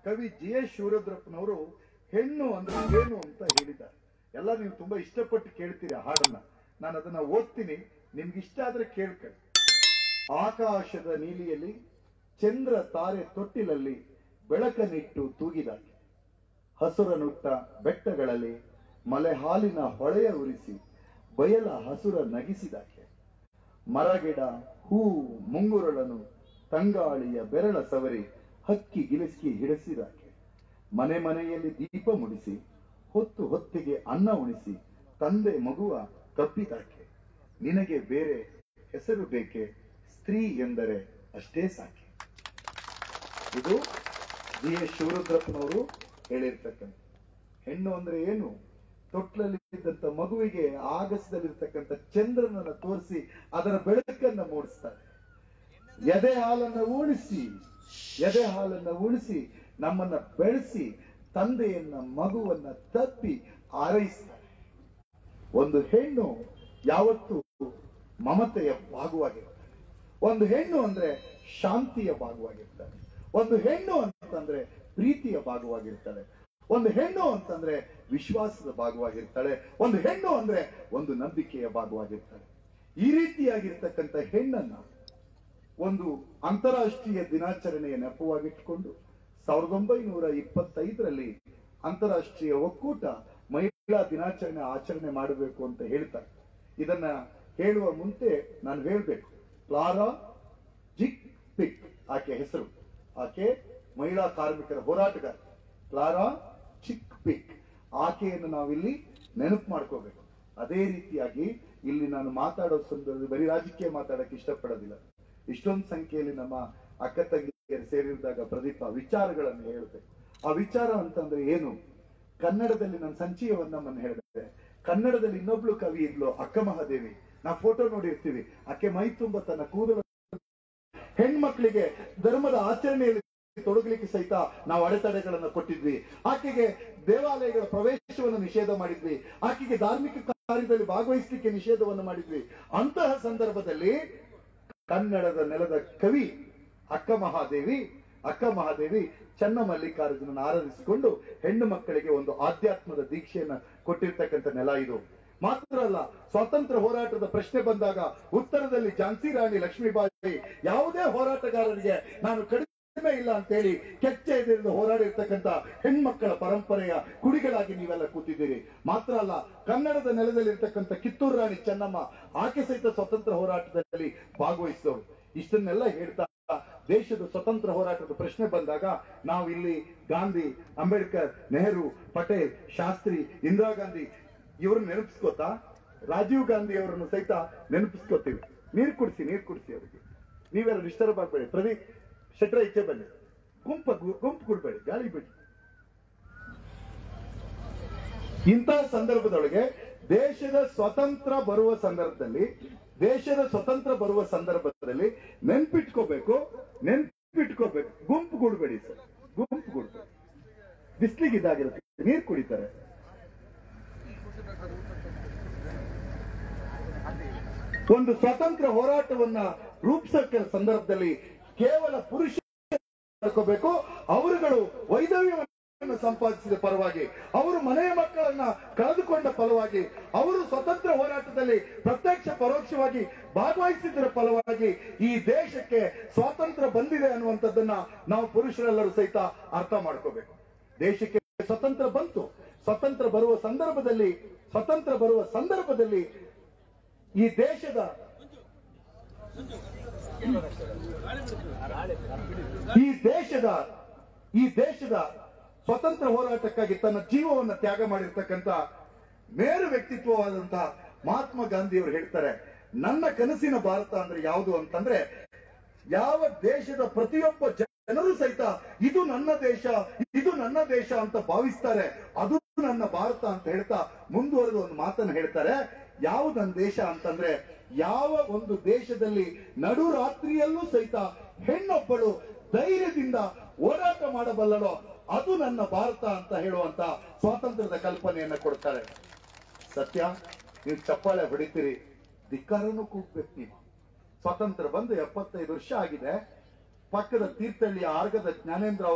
ಕವಿ G S ಶಿವರುದ್ರಪ್ಪನವರು ಹೆಣ್ಣು ಅಂದ್ರೆ ಏನು ಅಂತ ಹೇಳಿದ್ದಾರೆ ಎಲ್ಲ ನೀವು ತುಂಬಾ ಇಷ್ಟಪಟ್ಟು ಕೇಳ್ತೀರಿ ಆ ಹಾಡನ್ನ ನಾನು ಅದನ್ನ ಓದ್ತೀನಿ ನಿಮ್ಗೆ ಇಷ್ಟ ಆದ್ರೆ ಕೇಳ್ಕೊಳ್ಳಿ ಆಕಾಶದ ನೀಲಿಯಲ್ಲಿ ಚಂದ್ರ ತಾರೆ ತೊಟ್ಟಿಲಲ್ಲಿ ಬೆಳಕನ್ನಿಟ್ಟು ತೂಗಿದಾಕೆ ಹಸುರನುಟ್ಟ ಬೆಟ್ಟಗಳಲ್ಲಿ ಮಲೆ ಹಾಲಿನ ಹೊಳೆಯ ಉರಿಸಿ ಬಯಲ ಹಸುರ ನಗಿಸಿದಾಕೆ ಮರಗಿಡ ಹೂ ಮುಂಗುರಳನು ತಂಗಾಳಿಯ ಬೆರಳ ಸವರಿ ಹಕ್ಕಿ ಗಿಲಿಸ್ಕಿ ಹಿಡಿಸಿದಾಕೆ ಮನೆ ಮನೆಯಲ್ಲಿ ದೀಪ ಮುಡಿಸಿ ಹೊತ್ತು ಹೊತ್ತಿಗೆ ಅನ್ನ ಉಣಿಸಿ ತಂದೆ ಮಗುವ ಕಪ್ಪಿದಾಕೆ ನಿನಗೆ ಬೇರೆ ಹೆಸರು ಬೇಕೆ ಸ್ತ್ರೀ ಎಂದರೆ ಅಷ್ಟೇ ಸಾಕೆ ಇದು ಜಿ ಎಸ್ ಶಿವರುದ್ರಪ್ಪನವರು ಹೇಳಿರ್ತಕ್ಕಂಥ ಹೆಣ್ಣು ಅಂದ್ರೆ ಏನು ತೊಟ್ಲಲ್ಲಿ ಇದ್ದಂತ ಮಗುವಿಗೆ ಆಗಸದಲ್ಲಿರ್ತಕ್ಕಂಥ ಚಂದ್ರನನ್ನ ತೋರಿಸಿ ಅದರ ಬೆಳಕನ್ನ ಮೂಡಿಸ್ತಾರೆ ಎದೆ ಹಾಲನ್ನ ಉಣಿಸಿ ಎದೆ ಹಾಲನ್ನ ಉಣಿಸಿ ನಮ್ಮನ್ನ ಬೆಳೆಸಿ ತಂದೆಯನ್ನ ಮಗುವನ್ನ ತಪ್ಪಿ ಆರೈಸ್ತಾರೆ ಒಂದು ಹೆಣ್ಣು ಯಾವತ್ತೂ ಮಮತೆಯ ಭಾಗವಾಗಿರ್ತಾಳೆ ಒಂದು ಹೆಣ್ಣು ಅಂದ್ರೆ ಶಾಂತಿಯ ಭಾಗವಾಗಿರ್ತಾಳೆ ಒಂದು ಹೆಣ್ಣು ಅಂತಂದ್ರೆ ಪ್ರೀತಿಯ ಭಾಗವಾಗಿರ್ತಾಳೆ ಒಂದು ಹೆಣ್ಣು ಅಂತಂದ್ರೆ ವಿಶ್ವಾಸದ ಭಾಗವಾಗಿರ್ತಾಳೆ ಒಂದು ಹೆಣ್ಣು ಅಂದ್ರೆ ಒಂದು ನಂಬಿಕೆಯ ಭಾಗವಾಗಿರ್ತಾಳೆ ಈ ರೀತಿಯಾಗಿರ್ತಕ್ಕಂಥ ಹೆಣ್ಣನ್ನ ಒಂದು ಅಂತಾರಾಷ್ಟ್ರೀಯ ದಿನಾಚರಣೆಯ ನೆಪವಾಗಿಟ್ಟುಕೊಂಡು ಸಾವಿರದ ಒಂಬೈನೂರ ಇಪ್ಪತ್ತೈದರಲ್ಲಿ ಅಂತಾರಾಷ್ಟ್ರೀಯ ಒಕ್ಕೂಟ ಮಹಿಳಾ ದಿನಾಚರಣೆ ಆಚರಣೆ ಮಾಡಬೇಕು ಅಂತ ಹೇಳ್ತಾರೆ ಇದನ್ನ ಹೇಳುವ ಮುಂಚೆ ನಾನು ಹೇಳ್ಬೇಕು ಕ್ಲಾರಾ ಜಿಕ್ ಪಿಕ್ ಆಕೆ ಹೆಸರು ಆಕೆ ಮಹಿಳಾ ಕಾರ್ಮಿಕರ ಹೋರಾಟಗಾರ ಕ್ಲಾರಾ ಚಿಕ್ ಪಿಕ್ ಆಕೆಯನ್ನು ನಾವಿಲ್ಲಿ ನೆನಪು ಮಾಡ್ಕೋಬೇಕು ಅದೇ ರೀತಿಯಾಗಿ ಇಲ್ಲಿ ನಾನು ಮಾತಾಡೋ ಸಂದರ್ಭದಲ್ಲಿ ಬರೀ ರಾಜಕೀಯ ಮಾತಾಡಕ್ಕೆ ಇಷ್ಟಪಡೋದಿಲ್ಲ ಇಷ್ಟೊಂದು ಸಂಖ್ಯೆಯಲ್ಲಿ ನಮ್ಮ ಅಕ್ಕ ತಂಗಿಯರು ಸೇರಿದಾಗ ಪ್ರದೀಪ ವಿಚಾರಗಳನ್ನು ಹೇಳಬೇಕು ಆ ವಿಚಾರ ಅಂತಂದ್ರೆ ಏನು ಕನ್ನಡದಲ್ಲಿ ನಾನು ಸಂಚಯವನ್ನ ಹೇಳಿದೆ ಕನ್ನಡದಲ್ಲಿ ಇನ್ನೊಬ್ಳು ಕವಿ ಇದ್ಲು ಅಕ್ಕ ಮಹಾದೇವಿ ನಾವು ಫೋಟೋ ನೋಡಿರ್ತೀವಿ ಆಕೆ ಮೈ ತುಂಬ ತನ್ನ ಕೂದಲು ಹೆಣ್ಮಕ್ಳಿಗೆ ಧರ್ಮದ ಆಚರಣೆಯಲ್ಲಿ ತೊಡಗಲಿಕ್ಕೆ ಸಹಿತ ನಾವು ಅಡೆತಡೆಗಳನ್ನು ಕೊಟ್ಟಿದ್ವಿ ಆಕೆಗೆ ದೇವಾಲಯಗಳ ಪ್ರವೇಶವನ್ನು ನಿಷೇಧ ಮಾಡಿದ್ವಿ ಆಕೆಗೆ ಧಾರ್ಮಿಕ ಕಾರ್ಯದಲ್ಲಿ ಭಾಗವಹಿಸಲಿಕ್ಕೆ ನಿಷೇಧವನ್ನು ಮಾಡಿದ್ವಿ ಅಂತಹ ಸಂದರ್ಭದಲ್ಲಿ ಕನ್ನಡದ ನೆಲದ ಕವಿ ಅಕ್ಕ ಮಹಾದೇವಿ ಅಕ್ಕ ಮಹಾದೇವಿ ಚನ್ನ ಮಲ್ಲಿಕಾರ್ಜುನನ ಆರಾಧಿಸಿಕೊಂಡು ಹೆಣ್ಣು ಮಕ್ಕಳಿಗೆ ಒಂದು ಆಧ್ಯಾತ್ಮದ ದೀಕ್ಷೆಯನ್ನ ಕೊಟ್ಟಿರ್ತಕ್ಕಂಥ ನೆಲ ಇದು ಮಾತ್ರ ಅಲ್ಲ ಸ್ವಾತಂತ್ರ್ಯ ಹೋರಾಟದ ಪ್ರಶ್ನೆ ಬಂದಾಗ ಉತ್ತರದಲ್ಲಿ ಝಾನ್ಸಿ ರಾಣಿ ಲಕ್ಷ್ಮೀಬಾಯಿ ಯಾವುದೇ ಹೋರಾಟಗಾರರಿಗೆ ನಾನು ಕಡಿಮೆ ಇಲ್ಲ ಅಂತ ಹೇಳಿ ಕೆಚ್ಚೆ ಎದುರಿದು ಹೋರಾಡಿರ್ತಕ್ಕಂಥ ಹೆಣ್ಮಕ್ಕಳ ಪರಂಪರೆಯ ಕುಡಿಗಳಾಗಿ ನೀವೆಲ್ಲ ಕೂತಿದ್ದೀರಿ ಮಾತ್ರ ಅಲ್ಲ ಕನ್ನಡದ ನೆಲದಲ್ಲಿರ್ತಕ್ಕಂಥ ಕಿತ್ತೂರು ರಾಣಿ ಚೆನ್ನಮ್ಮ ಆಕೆ ಸಹಿತ ಸ್ವತಂತ್ರ ಹೋರಾಟದಲ್ಲಿ ಭಾಗವಹಿಸಿದವರು ಇಷ್ಟನ್ನೆಲ್ಲ ಹೇಳ್ತಾ ದೇಶದ ಸ್ವತಂತ್ರ ಹೋರಾಟದ ಪ್ರಶ್ನೆ ಬಂದಾಗ ನಾವು ಇಲ್ಲಿ ಗಾಂಧಿ ಅಂಬೇಡ್ಕರ್ ನೆಹರು ಪಟೇಲ್ ಶಾಸ್ತ್ರಿ ಇಂದಿರಾ ಗಾಂಧಿ ಇವ್ರನ್ನ ನೆನಪಿಸ್ಕೋತಾ ರಾಜೀವ್ ಗಾಂಧಿ ಅವರನ್ನು ಸಹಿತ ನೆನಪಿಸ್ಕೋತೀವಿ ನೀರ್ ಕುಡಿಸಿ ನೀರ್ ಕುಡಿಸಿ ಅವರಿಗೆ ನೀವೆಲ್ಲ ಡಿಸ್ಟರ್ಬ್ ಆಗ್ಬೇಡಿ ಪ್ರದೀಪ್ ಶೆಟ್ರ ಇಚ್ಛೆ ಬನ್ನಿ ಗುಂಪ ಗುಂಪು ಕೊಡ್ಬೇಡಿ ಗಾಳಿ ಬಿಡಿ ಇಂತಹ ಸಂದರ್ಭದೊಳಗೆ ದೇಶದ ಸ್ವತಂತ್ರ ಬರುವ ಸಂದರ್ಭದಲ್ಲಿ ದೇಶದ ಸ್ವತಂತ್ರ ಬರುವ ಸಂದರ್ಭದಲ್ಲಿ ನೆನ್ಪಿಟ್ಕೋಬೇಕು ನೆನ್ಪಿಟ್ಕೋಬೇಕು ಗುಂಪು ಗುಡ್ಬೇಡಿ ಸರ್ ಗುಂಪು ಗುಡ್ಬೇಡಿ ಬಿಸ್ಲಿಗೆ ಇದಾಗಿರುತ್ತೆ ನೀರ್ ಕುಡಿತಾರೆ ಒಂದು ಸ್ವತಂತ್ರ ಹೋರಾಟವನ್ನ ರೂಪಿಸಕ್ಕೆ ಸಂದರ್ಭದಲ್ಲಿ ಕೇವಲ ಪುರುಷ ಮಾಡ್ಕೋಬೇಕು ಅವರುಗಳು ವೈದವ್ಯವನ್ನು ಸಂಪಾದಿಸಿದ ಪರವಾಗಿ ಅವರು ಮನೆಯ ಮಕ್ಕಳನ್ನ ಕಳೆದುಕೊಂಡ ಫಲವಾಗಿ ಅವರು ಸ್ವತಂತ್ರ ಹೋರಾಟದಲ್ಲಿ ಪ್ರತ್ಯಕ್ಷ ಪರೋಕ್ಷವಾಗಿ ಭಾಗವಹಿಸಿದ್ದರ ಫಲವಾಗಿ ಈ ದೇಶಕ್ಕೆ ಸ್ವಾತಂತ್ರ್ಯ ಬಂದಿದೆ ಅನ್ನುವಂಥದ್ದನ್ನ ನಾವು ಪುರುಷರೆಲ್ಲರೂ ಸಹಿತ ಅರ್ಥ ಮಾಡ್ಕೋಬೇಕು ದೇಶಕ್ಕೆ ಸ್ವತಂತ್ರ ಬಂತು ಸ್ವತಂತ್ರ ಬರುವ ಸಂದರ್ಭದಲ್ಲಿ ಸ್ವತಂತ್ರ ಬರುವ ಸಂದರ್ಭದಲ್ಲಿ ಈ ದೇಶದ ಈ ದೇಶದ ಈ ದೇಶದ ಸ್ವತಂತ್ರ ಹೋರಾಟಕ್ಕಾಗಿ ತನ್ನ ಜೀವವನ್ನು ತ್ಯಾಗ ಮಾಡಿರ್ತಕ್ಕಂಥ ಮೇರು ವ್ಯಕ್ತಿತ್ವವಾದಂತಹ ಮಹಾತ್ಮ ಗಾಂಧಿ ಅವರು ಹೇಳ್ತಾರೆ ನನ್ನ ಕನಸಿನ ಭಾರತ ಅಂದ್ರೆ ಯಾವುದು ಅಂತಂದ್ರೆ ಯಾವ ದೇಶದ ಪ್ರತಿಯೊಬ್ಬ ಜನರು ಸಹಿತ ಇದು ನನ್ನ ದೇಶ ಇದು ನನ್ನ ದೇಶ ಅಂತ ಭಾವಿಸ್ತಾರೆ ಅದು ನನ್ನ ಭಾರತ ಅಂತ ಹೇಳ್ತಾ ಮುಂದುವರೆದು ಒಂದು ಮಾತನ್ನು ಹೇಳ್ತಾರೆ ಯಾವುದು ನನ್ನ ದೇಶ ಅಂತಂದ್ರೆ ಯಾವ ಒಂದು ದೇಶದಲ್ಲಿ ನಡು ರಾತ್ರಿಯಲ್ಲೂ ಸಹಿತ ಹೆಣ್ಣೊಬ್ಬಳು ಧೈರ್ಯದಿಂದ ಹೋರಾಟ ಮಾಡಬಲ್ಲಳೋ ಅದು ನನ್ನ ಭಾರತ ಅಂತ ಹೇಳುವಂತ ಸ್ವಾತಂತ್ರ್ಯದ ಕಲ್ಪನೆಯನ್ನ ಕೊಡ್ತಾರೆ ಸತ್ಯ ನೀವು ಚಪ್ಪಾಳೆ ಹೊಡಿತೀರಿ ಧಿಕ್ಕಾರನು ಕೂಗ್ಬೇಕು ನೀವು ಸ್ವಾತಂತ್ರ್ಯ ಬಂದು ಎಪ್ಪತ್ತೈದು ವರ್ಷ ಆಗಿದೆ ಪಕ್ಕದ ತೀರ್ಥಹಳ್ಳಿಯ ಆರ್ಗದ ಜ್ಞಾನೇಂದ್ರ ಅವರು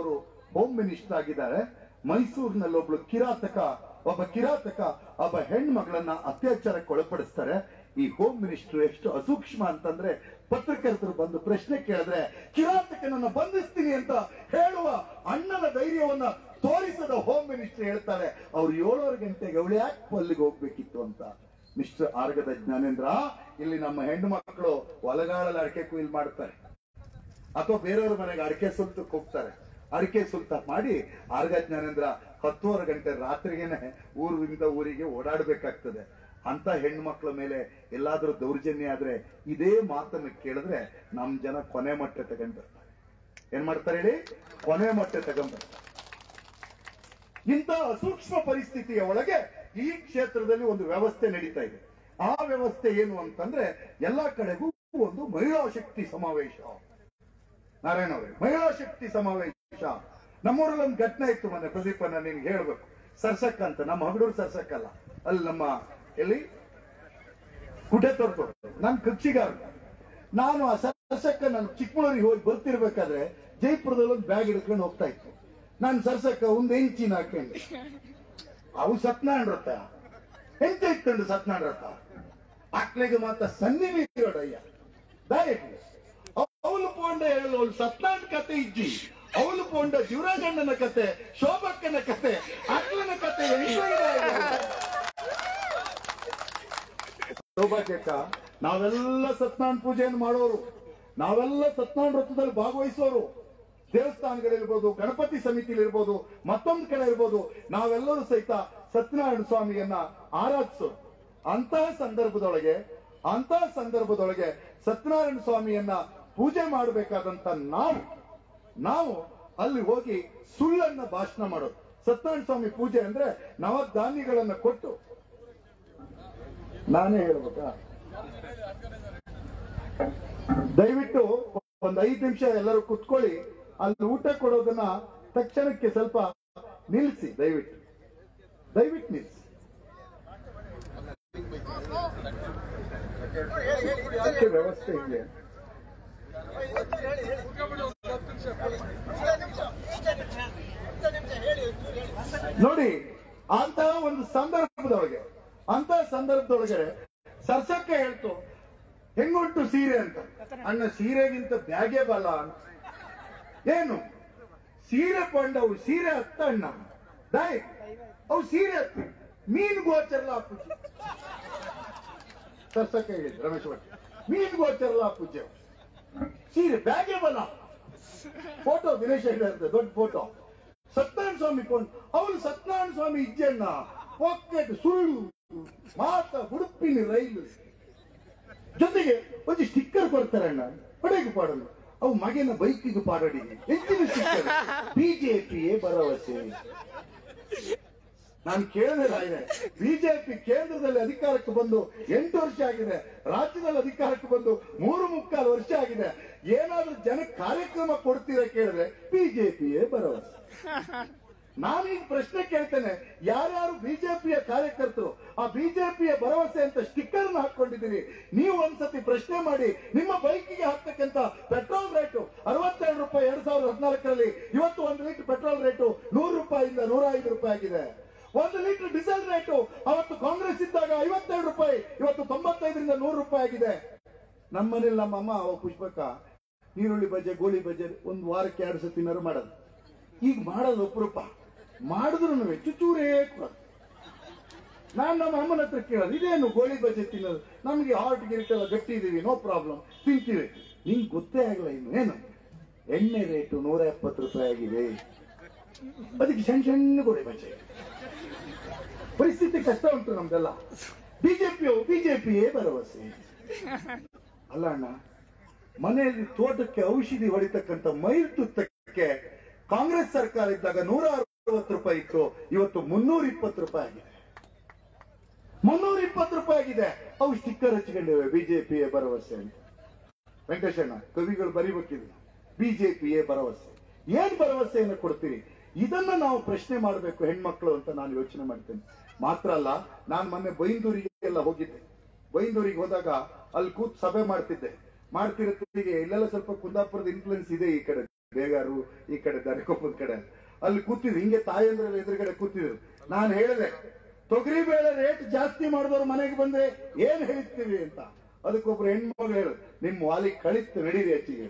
ಹೋಮ್ ಮಿನಿಸ್ಟರ್ ಆಗಿದ್ದಾರೆ ಮೈಸೂರಿನಲ್ಲಿ ಒಬ್ಳು ಕಿರಾತಕ ಒಬ್ಬ ಕಿರಾತಕ ಒಬ್ಬ ಹೆಣ್ಮಗಳನ್ನ ಅತ್ಯಾಚಾರಕ್ಕೆ ಒಳಪಡಿಸ್ತಾರೆ ಈ ಹೋಮ್ ಮಿನಿಸ್ಟರ್ ಎಷ್ಟು ಅಸೂಕ್ಷ್ಮ ಅಂತಂದ್ರೆ ಪತ್ರಕರ್ತರು ಬಂದು ಪ್ರಶ್ನೆ ಕೇಳಿದ್ರೆ ಕಿರಾತಕನನ್ನ ಬಂಧಿಸ್ತೀನಿ ಅಂತ ಹೇಳುವ ಅಣ್ಣನ ಧೈರ್ಯವನ್ನ ತೋರಿಸದ ಹೋಮ್ ಮಿನಿಸ್ಟರ್ ಹೇಳ್ತಾರೆ ಅವ್ರು ಏಳುವರೆ ಗಂಟೆಗೆ ಅವಳು ಯಾಕೆ ಪಲ್ಲಿಗೆ ಹೋಗ್ಬೇಕಿತ್ತು ಅಂತ ಮಿಸ್ಟರ್ ಆರ್ಗದ ಜ್ಞಾನೇಂದ್ರ ಇಲ್ಲಿ ನಮ್ಮ ಹೆಣ್ಣು ಮಕ್ಕಳು ಹೊಲಗಾಳಲ್ಲಿ ಅಡಿಕೆ ಕುಯ್ಲ್ ಮಾಡ್ತಾರೆ ಅಥವಾ ಬೇರೆಯವ್ರ ಮನೆಗೆ ಅಡಿಕೆ ಸುಲ್ತಕ್ಕೆ ಹೋಗ್ತಾರೆ ಅಡಿಕೆ ಸುಲ್ತ ಮಾಡಿ ಆರ್ಗ ಜ್ಞಾನೇಂದ್ರ ಹತ್ತುವರೆ ಗಂಟೆ ರಾತ್ರಿಗೇನೆ ಊರಿಂದ ಊರಿಗೆ ಓಡಾಡ್ಬೇಕಾಗ್ತದೆ ಅಂತ ಹೆಣ್ಮಕ್ಳ ಮೇಲೆ ಎಲ್ಲಾದ್ರೂ ದೌರ್ಜನ್ಯ ಆದ್ರೆ ಇದೇ ಮಾತನ್ನ ಕೇಳಿದ್ರೆ ನಮ್ ಜನ ಕೊನೆ ಮಟ್ಟೆ ತಗೊಂಡ್ಬರ್ತಾರೆ ಏನ್ ಮಾಡ್ತಾರೆ ಹೇಳಿ ಕೊನೆ ಮಟ್ಟೆ ತಗೊಂಡ್ಬರ್ತಾರೆ ಇಂಥ ಸೂಕ್ಷ್ಮ ಪರಿಸ್ಥಿತಿಯ ಒಳಗೆ ಈ ಕ್ಷೇತ್ರದಲ್ಲಿ ಒಂದು ವ್ಯವಸ್ಥೆ ನಡೀತಾ ಇದೆ ಆ ವ್ಯವಸ್ಥೆ ಏನು ಅಂತಂದ್ರೆ ಎಲ್ಲಾ ಕಡೆಗೂ ಒಂದು ಮಹಿಳಾ ಶಕ್ತಿ ಸಮಾವೇಶ ನಾರಾಯಣ ಅವರೇ ಮಹಿಳಾ ಶಕ್ತಿ ಸಮಾವೇಶ ನಮ್ಮೂರಲ್ಲಿ ಒಂದು ಘಟನೆ ಇತ್ತು ಮೊನ್ನೆ ಪ್ರದೀಪನ್ನ ನಿನ್ಗೆ ಹೇಳ್ಬೇಕು ಸರ್ಸಕ್ ಅಂತ ನಮ್ಮ ಹಗಡೂರು ಸರ್ಸಕ್ ಅಲ್ಲ ಅಲ್ಲಿ ನಮ್ಮ ಎಲ್ಲಿ ಕುಟೆ ತೊಡ್ತು ನಾನು ಕಕ್ಷಿಗಾರ ನಾನು ಆ ಸರ್ಸಕ್ಕ ನಾನು ಚಿಕ್ಕಮಗಳೂರಿಗೆ ಹೋಗಿ ಬರ್ತಿರ್ಬೇಕಾದ್ರೆ ಜೈಪುರದಲ್ಲಿ ಒಂದು ಬ್ಯಾಗ್ ಹಿಡ್ಕೊಂಡು ಹೋಗ್ತಾ ಇತ್ತು ನಾನು ಸರ್ಸಕ್ಕ ಒಂದು ಹೆಂಚಿನ ಹಾಕೊಂಡು ಅವು ಸತ್ನಾರಾಯಣ ರಥ ಎಂತ ಇತ್ತಂಡು ಸತ್ನಾರಾಯಣ ರಥ ಅಕ್ಳಿಗೆ ಮಾತ್ರ ಸನ್ನಿವೇಶಯ್ಯ ದಯಕ್ಕೆ ಅವಳು ಪೋಂಡ ಹೇಳಲು ಅವಳು ಸತ್ನಾರಾಯಣ ಕತೆ ಇಜ್ಜಿ ಅವಳು ಪೋಂಡ ಶಿವರಾಜಣ್ಣನ ಕತೆ ಶೋಭಕ್ಕನ ಕತೆ ಅಕ್ಲನ ಕತೆ ಸೌಭಾಗ್ಯಕ್ಕ ನಾವೆಲ್ಲ ಸತ್ಯನಾರಾಯಣ ಪೂಜೆಯನ್ನು ಮಾಡೋರು ನಾವೆಲ್ಲ ಸತ್ಯನಾರಾಯಣ ವ್ರತದಲ್ಲಿ ಭಾಗವಹಿಸೋರು ದೇವಸ್ಥಾನಗಳಿರ್ಬೋದು ಗಣಪತಿ ಸಮಿತಿಲಿರ್ಬೋದು ಮತ್ತೊಂದು ಕಡೆ ಇರ್ಬೋದು ನಾವೆಲ್ಲರೂ ಸಹಿತ ಸತ್ಯನಾರಾಯಣ ಸ್ವಾಮಿಯನ್ನ ಆರಾಧಿಸೋರು ಅಂತಹ ಸಂದರ್ಭದೊಳಗೆ ಅಂತಹ ಸಂದರ್ಭದೊಳಗೆ ಸತ್ಯನಾರಾಯಣ ಸ್ವಾಮಿಯನ್ನ ಪೂಜೆ ಮಾಡಬೇಕಾದಂತ ನಾವು ನಾವು ಅಲ್ಲಿ ಹೋಗಿ ಸುಳ್ಳನ್ನ ಭಾಷಣ ಮಾಡೋದು ಸತ್ಯನಾರಾಯಣ ಸ್ವಾಮಿ ಪೂಜೆ ಅಂದ್ರೆ ನವಧಾನ್ಯಗಳನ್ನ ಕೊಟ್ಟು ನಾನೇ ಹೇಳ್ಬೇಕಾ ದಯವಿಟ್ಟು ಒಂದ್ ಐದು ನಿಮಿಷ ಎಲ್ಲರೂ ಕುತ್ಕೊಳ್ಳಿ ಅಲ್ಲಿ ಊಟ ಕೊಡೋದನ್ನ ತಕ್ಷಣಕ್ಕೆ ಸ್ವಲ್ಪ ನಿಲ್ಲಿಸಿ ದಯವಿಟ್ಟು ದಯವಿಟ್ಟು ನಿಲ್ಲಿಸಿ ಅದಕ್ಕೆ ವ್ಯವಸ್ಥೆ ಇದೆ ನೋಡಿ ಅಂತಹ ಒಂದು ಸಂದರ್ಭದೊಳಗೆ ಅಂತಹ ಸಂದರ್ಭದೊಳಗೆ ಸರ್ಸಕ್ಕ ಹೇಳ್ತು ಹೆಂಗುಂಟು ಸೀರೆ ಅಂತ ಅಣ್ಣ ಸೀರೆಗಿಂತ ಬ್ಯಾಗೆ ಬಲ ಅಂತ ಏನು ಸೀರೆ ಪಂಡವು ಸೀರೆ ಹತ್ತ ಅಣ್ಣ ದಾಯ್ ಅವು ಸೀರೆ ಹತ್ತು ಮೀನ್ ಗೋಚರಲ್ಲ ಪೂಜೆ ಸರ್ಸಕ್ಕ ಹೇಳಿದ್ರು ರಮೇಶ್ ಭಟ್ ಮೀನ್ ಗೋಚರಲ್ಲ ಪೂಜೆ ಸೀರೆ ಬ್ಯಾಗೆ ಬಲ ಫೋಟೋ ದಿನೇಶ್ ಹೇಳಿರುತ್ತೆ ದೊಡ್ಡ ಫೋಟೋ ಸತ್ಯನಾರಾಯಣ ಸ್ವಾಮಿ ಕೊಂಡು ಅವನು ಸತ್ಯನಾರಾಯಣ ಸ್ವಾಮಿ ಇಜ್ಜನ್ನ ಪಾಕೆಟ್ ಸುಳ್ಳು ಮಾತ ಉಡುಪಿನ ರೈಲು ಜೊತೆಗೆ ಒಂದು ಸ್ಟಿಕ್ಕರ್ ಕೊಡ್ತಾರೆ ಅಣ್ಣ ಹೊಡೆಗೆ ಪಾಡಲು ಅವು ಮಗನ ಬೈಕಿಗೆ ಪಾಡಡಿ ಹೆಚ್ಚಿನ ಸ್ಟಿಕ್ಕರ್ ಬಿಜೆಪಿಯೇ ಭರವಸೆ ನಾನು ಕೇಳಿದೆ ರಾಯ್ರೆ ಬಿಜೆಪಿ ಕೇಂದ್ರದಲ್ಲಿ ಅಧಿಕಾರಕ್ಕೆ ಬಂದು ಎಂಟು ವರ್ಷ ಆಗಿದೆ ರಾಜ್ಯದಲ್ಲಿ ಅಧಿಕಾರಕ್ಕೆ ಬಂದು ಮೂರು ಮುಕ್ಕಾಲು ವರ್ಷ ಆಗಿದೆ ಏನಾದ್ರೂ ಜನ ಕಾರ್ಯಕ್ರಮ ಕೊಡ್ತೀರಾ ಕೇಳಿದ್ರೆ ಬಿಜೆಪಿಯೇ ಭರವಸೆ ನಾನೀಗ ಪ್ರಶ್ನೆ ಕೇಳ್ತೇನೆ ಯಾರ್ಯಾರು ಬಿಜೆಪಿಯ ಕಾರ್ಯಕರ್ತರು ಆ ಬಿಜೆಪಿಯ ಭರವಸೆ ಅಂತ ಸ್ಟಿಕ್ಕರ್ ಹಾಕೊಂಡಿದ್ದೀರಿ ನೀವು ಒಂದ್ಸತಿ ಪ್ರಶ್ನೆ ಮಾಡಿ ನಿಮ್ಮ ಬೈಕಿಗೆ ಹಾಕ್ತಕ್ಕಂತ ಪೆಟ್ರೋಲ್ ರೇಟು ಅರವತ್ತೆರಡು ರೂಪಾಯಿ ಎರಡ್ ಸಾವಿರದ ಹದಿನಾಲ್ಕರಲ್ಲಿ ಇವತ್ತು ಒಂದು ಲೀಟರ್ ಪೆಟ್ರೋಲ್ ರೇಟು ನೂರು ರೂಪಾಯಿಂದ ನೂರ ಐದು ರೂಪಾಯಿ ಆಗಿದೆ ಒಂದು ಲೀಟರ್ ಡೀಸೆಲ್ ರೇಟು ಅವತ್ತು ಕಾಂಗ್ರೆಸ್ ಇದ್ದಾಗ ಐವತ್ತೆರಡು ರೂಪಾಯಿ ಇವತ್ತು ತೊಂಬತ್ತೈದರಿಂದ ನೂರು ರೂಪಾಯಿ ಆಗಿದೆ ನಮ್ಮನೇಲಿ ನಮ್ಮಮ್ಮ ಅವ ಪುಷ್ಪಕ ಈರುಳ್ಳಿ ಬಜೆ ಗೋಳಿ ಬಜೆ ಒಂದು ವಾರಕ್ಕೆ ಎರಡು ಸತಿನಾರು ಮಾಡೋದು ಈಗ ಮಾಡೋದು ಅಪರೂಪ ಮಾಡಿದ್ರು ಚುಚೂರೇ ಕೊಡೋದು ನಾನ್ ನಮ್ಮ ಅಮ್ಮನ ಹತ್ರ ಕೇಳೋದು ಇದೇನು ಗೋಳಿ ಬಜೆ ತಿನ್ನೋದು ನಮ್ಗೆ ಹಾರ್ಟ್ ಗಿರಿಟ್ ಎಲ್ಲ ಗಟ್ಟಿ ಇದೀವಿ ನೋ ಪ್ರಾಬ್ಲಮ್ ತಿಂತೀವಿ ನಿಂಗೆ ಗೊತ್ತೇ ಆಗಲ್ಲ ಇನ್ನು ಏನು ಎಣ್ಣೆ ರೇಟು ನೂರ ಎಪ್ಪತ್ತು ರೂಪಾಯಿ ಆಗಿದೆ ಅದಕ್ಕೆ ಸಣ್ಣ ಸಣ್ಣ ಗೋಳಿ ಬಜೆ ಪರಿಸ್ಥಿತಿ ಕಷ್ಟ ಉಂಟು ನಮ್ದೆಲ್ಲ ಬಿಜೆಪಿಯು ಬಿಜೆಪಿಯೇ ಭರವಸೆ ಅಲ್ಲ ಅಣ್ಣ ಮನೆಯಲ್ಲಿ ತೋಟಕ್ಕೆ ಔಷಧಿ ಹೊಡಿತಕ್ಕಂತ ಮೈಲ್ ತುತ್ತಕ್ಕೆ ಕಾಂಗ್ರೆಸ್ ಸರ್ಕಾರ ಇದ್ದಾಗ ನೂರ ಅರವತ್ತು ರೂಪಾಯಿ ಇತ್ತು ಇವತ್ತು ಮುನ್ನೂರ ಇಪ್ಪತ್ತು ರೂಪಾಯಿ ಆಗಿದೆ ಮುನ್ನೂರ ಇಪ್ಪತ್ತು ರೂಪಾಯಿ ಆಗಿದೆ ಅವು ಸ್ಟಿಕ್ಕರ್ ಹಚ್ಕೊಂಡಿವೆ ಬಿಜೆಪಿಯ ಭರವಸೆ ಅಂತ ವೆಂಕಟೇಶಣ್ಣ ಕವಿಗಳು ಬರಿಬೇಕಿದೆ ಬಿಜೆಪಿಯೇ ಭರವಸೆ ಏನ್ ಭರವಸೆಯನ್ನು ಕೊಡ್ತೀರಿ ಇದನ್ನ ನಾವು ಪ್ರಶ್ನೆ ಮಾಡಬೇಕು ಹೆಣ್ಮಕ್ಳು ಅಂತ ನಾನು ಯೋಚನೆ ಮಾಡ್ತೇನೆ ಮಾತ್ರ ಅಲ್ಲ ನಾನು ಮೊನ್ನೆ ಬೈಂದೂರಿಗೆ ಎಲ್ಲ ಹೋಗಿದ್ದೆ ಬೈಂದೂರಿಗೆ ಹೋದಾಗ ಅಲ್ಲಿ ಕೂತ್ ಸಭೆ ಮಾಡ್ತಿದ್ದೆ ಮಾಡ್ತಿರತ್ತಿಗೆ ಇಲ್ಲೆಲ್ಲ ಸ್ವಲ್ಪ ಕುಂದಾಪುರದ ಇನ್ಫ್ಲುಯೆನ್ಸ್ ಇದೆ ಈ ಕಡೆ ಬೇಗಾರು ಈ ಕಡೆ ದರಿಕೊಪ್ಪದ ಕಡೆ ಅಲ್ಲಿ ಕೂತಿದ್ರು ಹಿಂಗೆ ತಾಯಂದ್ರ ಎದುರುಗಡೆ ಕೂತಿದ್ರು ನಾನು ಹೇಳಿದೆ ತೊಗರಿ ಬೇಳೆ ರೇಟ್ ಜಾಸ್ತಿ ಮಾಡಿದವ್ರು ಮನೆಗೆ ಬಂದ್ರೆ ಏನ್ ಹೇಳ್ತೀವಿ ಅಂತ ಅದಕ್ಕೊಬ್ರು ಹೆಣ್ಮಗಳು ಹೇಳು ನಿಮ್ ವಾಲಿ ಕಳಿತು ನಡೀರಿ ಹೆಚ್ಚಿಗೆ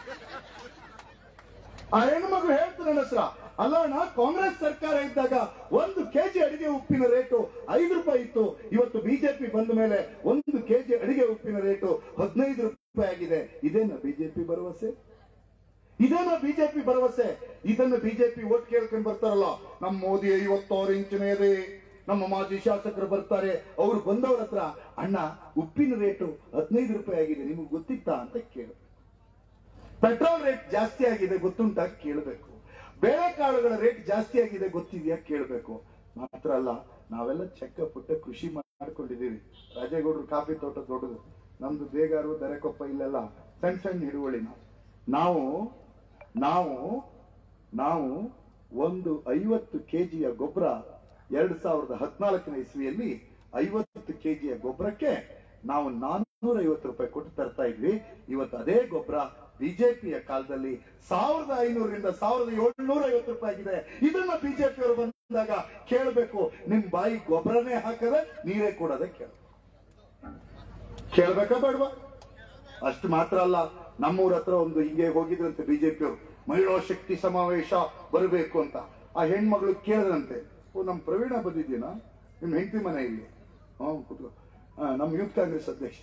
ಆ ಹೆಣ್ಮಗಳು ಹೇಳ್ತು ನನ್ನ ಹತ್ರ ಅಲ್ಲ ಅಣ್ಣ ಕಾಂಗ್ರೆಸ್ ಸರ್ಕಾರ ಇದ್ದಾಗ ಒಂದು ಕೆಜಿ ಅಡಿಗೆ ಉಪ್ಪಿನ ರೇಟು ಐದು ರೂಪಾಯಿ ಇತ್ತು ಇವತ್ತು ಬಿಜೆಪಿ ಬಂದ ಮೇಲೆ ಒಂದು ಕೆಜಿ ಅಡಿಗೆ ಉಪ್ಪಿನ ರೇಟು ಹದಿನೈದು ರೂಪಾಯಿ ಆಗಿದೆ ಇದೇನ ಬಿಜೆಪಿ ಭರವಸೆ ಇದೇನ ಬಿಜೆಪಿ ಭರವಸೆ ಇದನ್ನ ಬಿಜೆಪಿ ಓಟ್ ಕೇಳ್ಕೊಂಡು ಬರ್ತಾರಲ್ಲ ನಮ್ಮ ಮೋದಿ ಐವತ್ತಾರು ಇಂಚಿನ ಇದೆ ನಮ್ಮ ಮಾಜಿ ಶಾಸಕರು ಬರ್ತಾರೆ ಅವ್ರು ಬಂದವ್ರ ಹತ್ರ ಅಣ್ಣ ಉಪ್ಪಿನ ರೇಟು ಹದಿನೈದು ರೂಪಾಯಿ ಆಗಿದೆ ನಿಮಗೆ ಗೊತ್ತಿತ್ತಾ ಅಂತ ಕೇಳು ಪೆಟ್ರೋಲ್ ರೇಟ್ ಜಾಸ್ತಿ ಆಗಿದೆ ಗೊತ್ತುಂಟಾ ಕೇಳಬೇಕು ಬೇಳೆಕಾಳುಗಳ ರೇಟ್ ಜಾಸ್ತಿ ಆಗಿದೆ ಗೊತ್ತಿದೆಯಾ ಕೇಳಬೇಕು ಮಾತ್ರ ಅಲ್ಲ ನಾವೆಲ್ಲ ಚೆಕ್ಕ ಪುಟ್ಟ ಕೃಷಿ ಮಾಡ್ಕೊಂಡಿದೀವಿ ರಾಜೇಗೌಡರು ಕಾಫಿ ತೋಟ ದೊಡ್ಡದು ನಮ್ದು ಬೇಗಾರು ದರೆಕೊಪ್ಪ ಇಲ್ಲೆಲ್ಲ ಸಣ್ಣ ಸಣ್ಣ ಹಿಡುವಳಿ ನಾವು ನಾವು ನಾವು ನಾವು ಒಂದು ಐವತ್ತು ಕೆಜಿಯ ಗೊಬ್ಬರ ಎರಡ್ ಸಾವಿರದ ಹದಿನಾಲ್ಕನೇ ಇಸ್ವಿಯಲ್ಲಿ ಐವತ್ತು ಕೆಜಿಯ ಗೊಬ್ಬರಕ್ಕೆ ನಾವು ನಾನ್ನೂರ ಐವತ್ತು ರೂಪಾಯಿ ಕೊಟ್ಟು ತರ್ತಾ ಇದ್ವಿ ಇವತ್ತು ಅದೇ ಗೊಬ್ಬರ ಬಿಜೆಪಿಯ ಕಾಲದಲ್ಲಿ ಸಾವಿರದ ಐನೂರರಿಂದ ಸಾವಿರದ ಏಳ್ನೂರ ಐವತ್ತು ರೂಪಾಯಿ ಆಗಿದೆ ಇದನ್ನ ಬಿಜೆಪಿ ಅವರು ಬಂದಾಗ ಕೇಳಬೇಕು ನಿಮ್ ಬಾಯಿ ಗೊಬ್ಬರನೇ ಹಾಕದೆ ನೀರೇ ಕೊಡದೆ ಕೇಳ ಕೇಳ್ಬೇಕಾ ಬೇಡವಾ ಅಷ್ಟು ಮಾತ್ರ ಅಲ್ಲ ನಮ್ಮೂರ ಹತ್ರ ಒಂದು ಹಿಂಗೆ ಹೋಗಿದ್ರಂತೆ ಬಿಜೆಪಿ ಅವರು ಮಹಿಳಾ ಶಕ್ತಿ ಸಮಾವೇಶ ಬರಬೇಕು ಅಂತ ಆ ಹೆಣ್ಮಗಳು ಕೇಳಿದ್ರಂತೆ ಓ ನಮ್ ಪ್ರವೀಣ ಬಂದಿದ್ದೀನಾ ನಿಮ್ ಹೆಂಡತಿ ಮನೆ ಇಲ್ಲಿ ಹ್ಮ್ ಕೂತ್ಕೋ ಆ, ನಮ್ ಯೂತ್ ಕಾಂಗ್ರೆಸ್ ಅಧ್ಯಕ್ಷ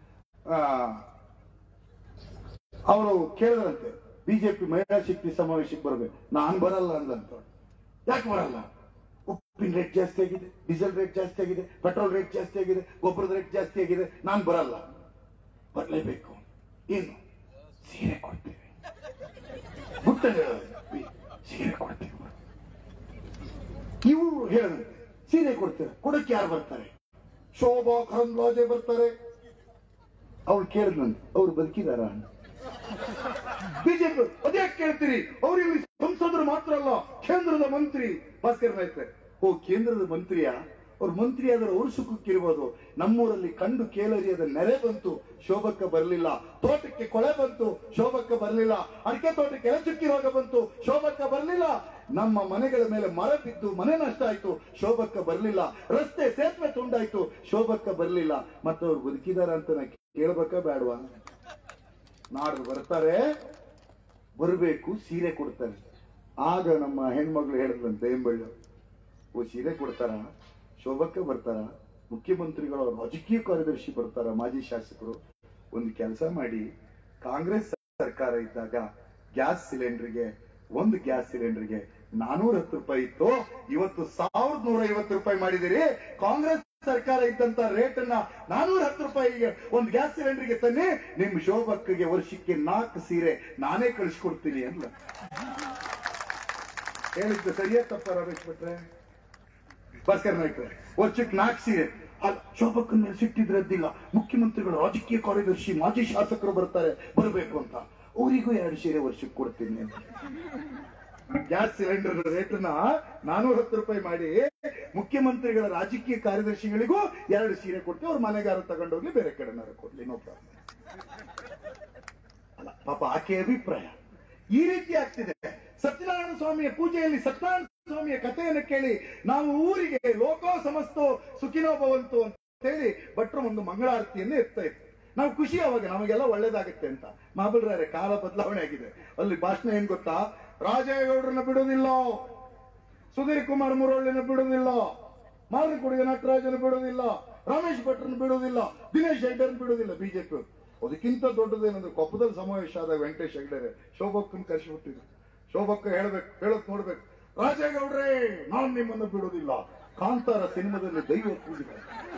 ಅವರು ಕೇಳಿದ್ರಂತೆ ಬಿಜೆಪಿ ಮಹಿಳಾ ಶಕ್ತಿ ಸಮಾವೇಶಕ್ಕೆ ಬರ್ಬೇಕು ನಾನ್ ಬರಲ್ಲ ಅಂದಂತ ಯಾಕೆ ಬರಲ್ಲ ಉಪ್ಪಿನ ರೇಟ್ ಜಾಸ್ತಿ ಆಗಿದೆ ಡೀಸೆಲ್ ರೇಟ್ ಜಾಸ್ತಿ ಆಗಿದೆ ಪೆಟ್ರೋಲ್ ರೇಟ್ ಜಾಸ್ತಿ ಆಗಿದೆ ಗೊಬ್ಬರದ ರೇಟ್ ಜಾಸ್ತಿ ಆಗಿದೆ ನಾನ್ ಬರಲ್ಲ ಬರ್ಲೇಬೇಕು ಏನು ಸೀರೆ ಕೊಡ್ತೇವೆ ಗುಟ್ಟ ಹೇಳೋದು ಸೀರೆ ಕೊಡ್ತೇವೆ ಇವರು ಹೇಳದಂತೆ ಸೀರೆ ಕೊಡ್ತೇವೆ ಕೊಡಕ್ಕೆ ಯಾರು ಬರ್ತಾರೆ ಶೋಭಾ ಕರಂದ್ಲಾಜೆ ಬರ್ತಾರೆ ಅವ್ರು ಕೇಳಿದ್ನಂತೆ ಅವ್ರು ಬದುಕಿದಾರ ಬಿಜೆಪಿ ಅದೇ ಕೇಳ್ತೀರಿ ಅವ್ರು ಇಲ್ಲಿ ಸಂಸದರು ಮಾತ್ರ ಅಲ್ಲ ಕೇಂದ್ರದ ಮಂತ್ರಿ ಭಾಸ್ಕರ್ ನಾಯ್ಕ ಓ ಕೇಂದ್ರದ ಮಂತ್ರಿಯ ಅವ್ರ ಮಂತ್ರಿ ಆದ್ರೆ ಅವ್ರು ಸುಖಕ್ಕಿರ್ಬೋದು ನಮ್ಮೂರಲ್ಲಿ ಕಂಡು ಕೇಳರಿಯದ ನೆರೆ ಬಂತು ಶೋಭಕ್ಕ ಬರಲಿಲ್ಲ ತೋಟಕ್ಕೆ ಕೊಳೆ ಬಂತು ಶೋಭಕ್ಕ ಬರಲಿಲ್ಲ ಅಡಿಕೆ ತೋಟಕ್ಕೆ ಎಲಚುಕ್ಕಿ ರೋಗ ಬಂತು ಶೋಭಕ್ಕ ಬರಲಿಲ್ಲ ನಮ್ಮ ಮನೆಗಳ ಮೇಲೆ ಮರ ಬಿದ್ದು ಮನೆ ನಷ್ಟ ಆಯ್ತು ಶೋಭಕ್ಕ ಬರಲಿಲ್ಲ ರಸ್ತೆ ಸೇತುವೆ ತುಂಡಾಯ್ತು ಶೋಭಕ್ಕ ಬರಲಿಲ್ಲ ಮತ್ತೆ ಅವ್ರು ಬದುಕಿದಾರ ಅಂತ ನಾ ಕೇಳ್ಬೇಕಾ ಬೇಡವಾ ನಾಡ್ದು ಬರ್ತಾರೆ ಬರಬೇಕು ಸೀರೆ ಕೊಡ್ತಾರೆ ಆಗ ನಮ್ಮ ಹೆಣ್ಮಗಳು ಹೇಳಿದ್ರಂತೆ ಎಂಬಳ್ಳು ಓ ಸೀರೆ ಕೊಡ್ತಾರ ಶೋಭಕ್ಕ ಬರ್ತಾರ ಮುಖ್ಯಮಂತ್ರಿಗಳು ಅವ್ರ ರಾಜಕೀಯ ಕಾರ್ಯದರ್ಶಿ ಬರ್ತಾರ ಮಾಜಿ ಶಾಸಕರು ಒಂದು ಕೆಲಸ ಮಾಡಿ ಕಾಂಗ್ರೆಸ್ ಸರ್ಕಾರ ಇದ್ದಾಗ ಗ್ಯಾಸ್ ಸಿಲಿಂಡರ್ಗೆ ಒಂದು ಗ್ಯಾಸ್ ಸಿಲಿಂಡರ್ಗೆ ನಾನೂರ ಹತ್ತು ರೂಪಾಯಿ ಇತ್ತು ಇವತ್ತು ಸಾವಿರದ ನೂರ ಐವತ್ತು ರೂಪಾಯಿ ಮಾಡಿದಿರಿ ಕಾಂಗ್ರೆಸ್ ಸರ್ಕಾರ ಇದ್ದಂತ ರೇಟ್ ಅನ್ನ ನಾನೂರ ಹತ್ತು ರೂಪಾಯಿಗೆ ಒಂದು ಗ್ಯಾಸ್ ಸಿಲಿಂಡರ್ಗೆ ತನ್ನಿ ನಿಮ್ ಶೋಭಕ್ಕಗೆ ವರ್ಷಕ್ಕೆ ನಾಲ್ಕು ಸೀರೆ ನಾನೇ ಕಳಿಸ್ಕೊಡ್ತೀನಿ ಅಂತ ಹೇಳಿದ್ದು ಸರಿಯೇ ತಪ್ಪ ರಮೇಶ್ ಭಟ್ರೆ ಭಾಸ್ಕರ್ ನಾಯ್ಕ ವರ್ಷಕ್ಕೆ ನಾಲ್ಕು ಸೀರೆ ಅಲ್ಲ ಶೋಭಕ್ಕನ ಮೇಲೆ ಸಿಟ್ಟಿದ್ರದ್ದಿಲ್ಲ ಮುಖ್ಯಮಂತ್ರಿಗಳು ರಾಜಕೀಯ ಕಾರ್ಯದರ್ಶಿ ಮಾಜಿ ಶಾಸಕರು ಬರ್ತಾರೆ ಬರಬೇಕು ಅಂತ ಅವರಿಗೂ ಎರಡು ಸೀರೆ ವರ್ಷಕ್ಕೆ ಕೊಡ್ತೀನಿ ಅಂತ ಗ್ಯಾಸ್ ಸಿಲಿಂಡರ್ ರೇಟ್ನ ನಾನೂರ ಹತ್ತು ರೂಪಾಯಿ ಮಾಡಿ ಮುಖ್ಯಮಂತ್ರಿಗಳ ರಾಜಕೀಯ ಕಾರ್ಯದರ್ಶಿಗಳಿಗೂ ಎರಡು ಸೀರೆ ಕೊಟ್ಟು ಅವ್ರ ಮನೆಗಾರ ತಗೊಂಡೋಗಿ ಬೇರೆ ಕಡೆನಾರ ಕೊಡ್ಲಿ ನೋ ಪ್ರಾಬ್ಲಮ್ ಅಲ್ಲ ಪಾಪ ಆಕೆ ಅಭಿಪ್ರಾಯ ಈ ರೀತಿ ಆಗ್ತಿದೆ ಸತ್ಯನಾರಾಯಣ ಸ್ವಾಮಿಯ ಪೂಜೆಯಲ್ಲಿ ಸತ್ಯನಾರಾಯಣ ಸ್ವಾಮಿಯ ಕಥೆಯನ್ನು ಕೇಳಿ ನಾವು ಊರಿಗೆ ಲೋಕೋ ಸಮಸ್ತೋ ಸುಖಿನೋ ಭವಂತು ಅಂತ ಹೇಳಿ ಭಟ್ರು ಒಂದು ಮಂಗಳಾರತಿಯನ್ನು ಎತ್ತಾ ಇತ್ತು ನಾವು ಖುಷಿ ಅವಾಗ ನಮಗೆಲ್ಲ ಒಳ್ಳೇದಾಗುತ್ತೆ ಅಂತ ಮಹಾಬಲರಾಯರ ಕಾಲ ಬದಲಾವಣೆ ಆಗಿದೆ ಅಲ್ಲಿ ಭಾಷಣ ಏನ್ ಗೊತ್ತಾ ರಾಜೇಗೌಡರನ್ನ ಬಿಡುವುದಿಲ್ಲ ಸುಧೀರ್ ಕುಮಾರ್ ಮುರಳಿನ ಬಿಡುವುದಿಲ್ಲ ಮಾಲಿಕುಡಿಗೆ ನಟರಾಜನ ಬಿಡುವುದಿಲ್ಲ ರಮೇಶ್ ಭಟ್ರನ್ನ ಬಿಡುವುದಿಲ್ಲ ದಿನೇಶ್ ಹೆಗ್ಡರ್ನ ಬಿಡುವುದಿಲ್ಲ ಬಿಜೆಪಿ ಅದಕ್ಕಿಂತ ದೊಡ್ಡದೇನಂದ್ರೆ ಕೊಪ್ಪದಲ್ಲಿ ಸಮಾವೇಶ ಆದಾಗ ವೆಂಕಟೇಶ್ ಹೆಗ್ಡರೆ ಶೋಭಕ್ಕನ್ ಕರೆಸಿಬಿಟ್ಟಿದ್ರು ಶೋಭಕ್ಕ ಹೇಳ್ಬೇಕು ಹೇಳಕ್ ನೋಡ್ಬೇಕು ರಾಜೇಗೌಡ್ರೆ ನಾನ್ ನಿಮ್ಮನ್ನ ಬಿಡುವುದಿಲ್ಲ ಕಾಂತಾರ ಸಿನಿಮಾದಲ್ಲಿ ದೈವ ಪೂಜೆ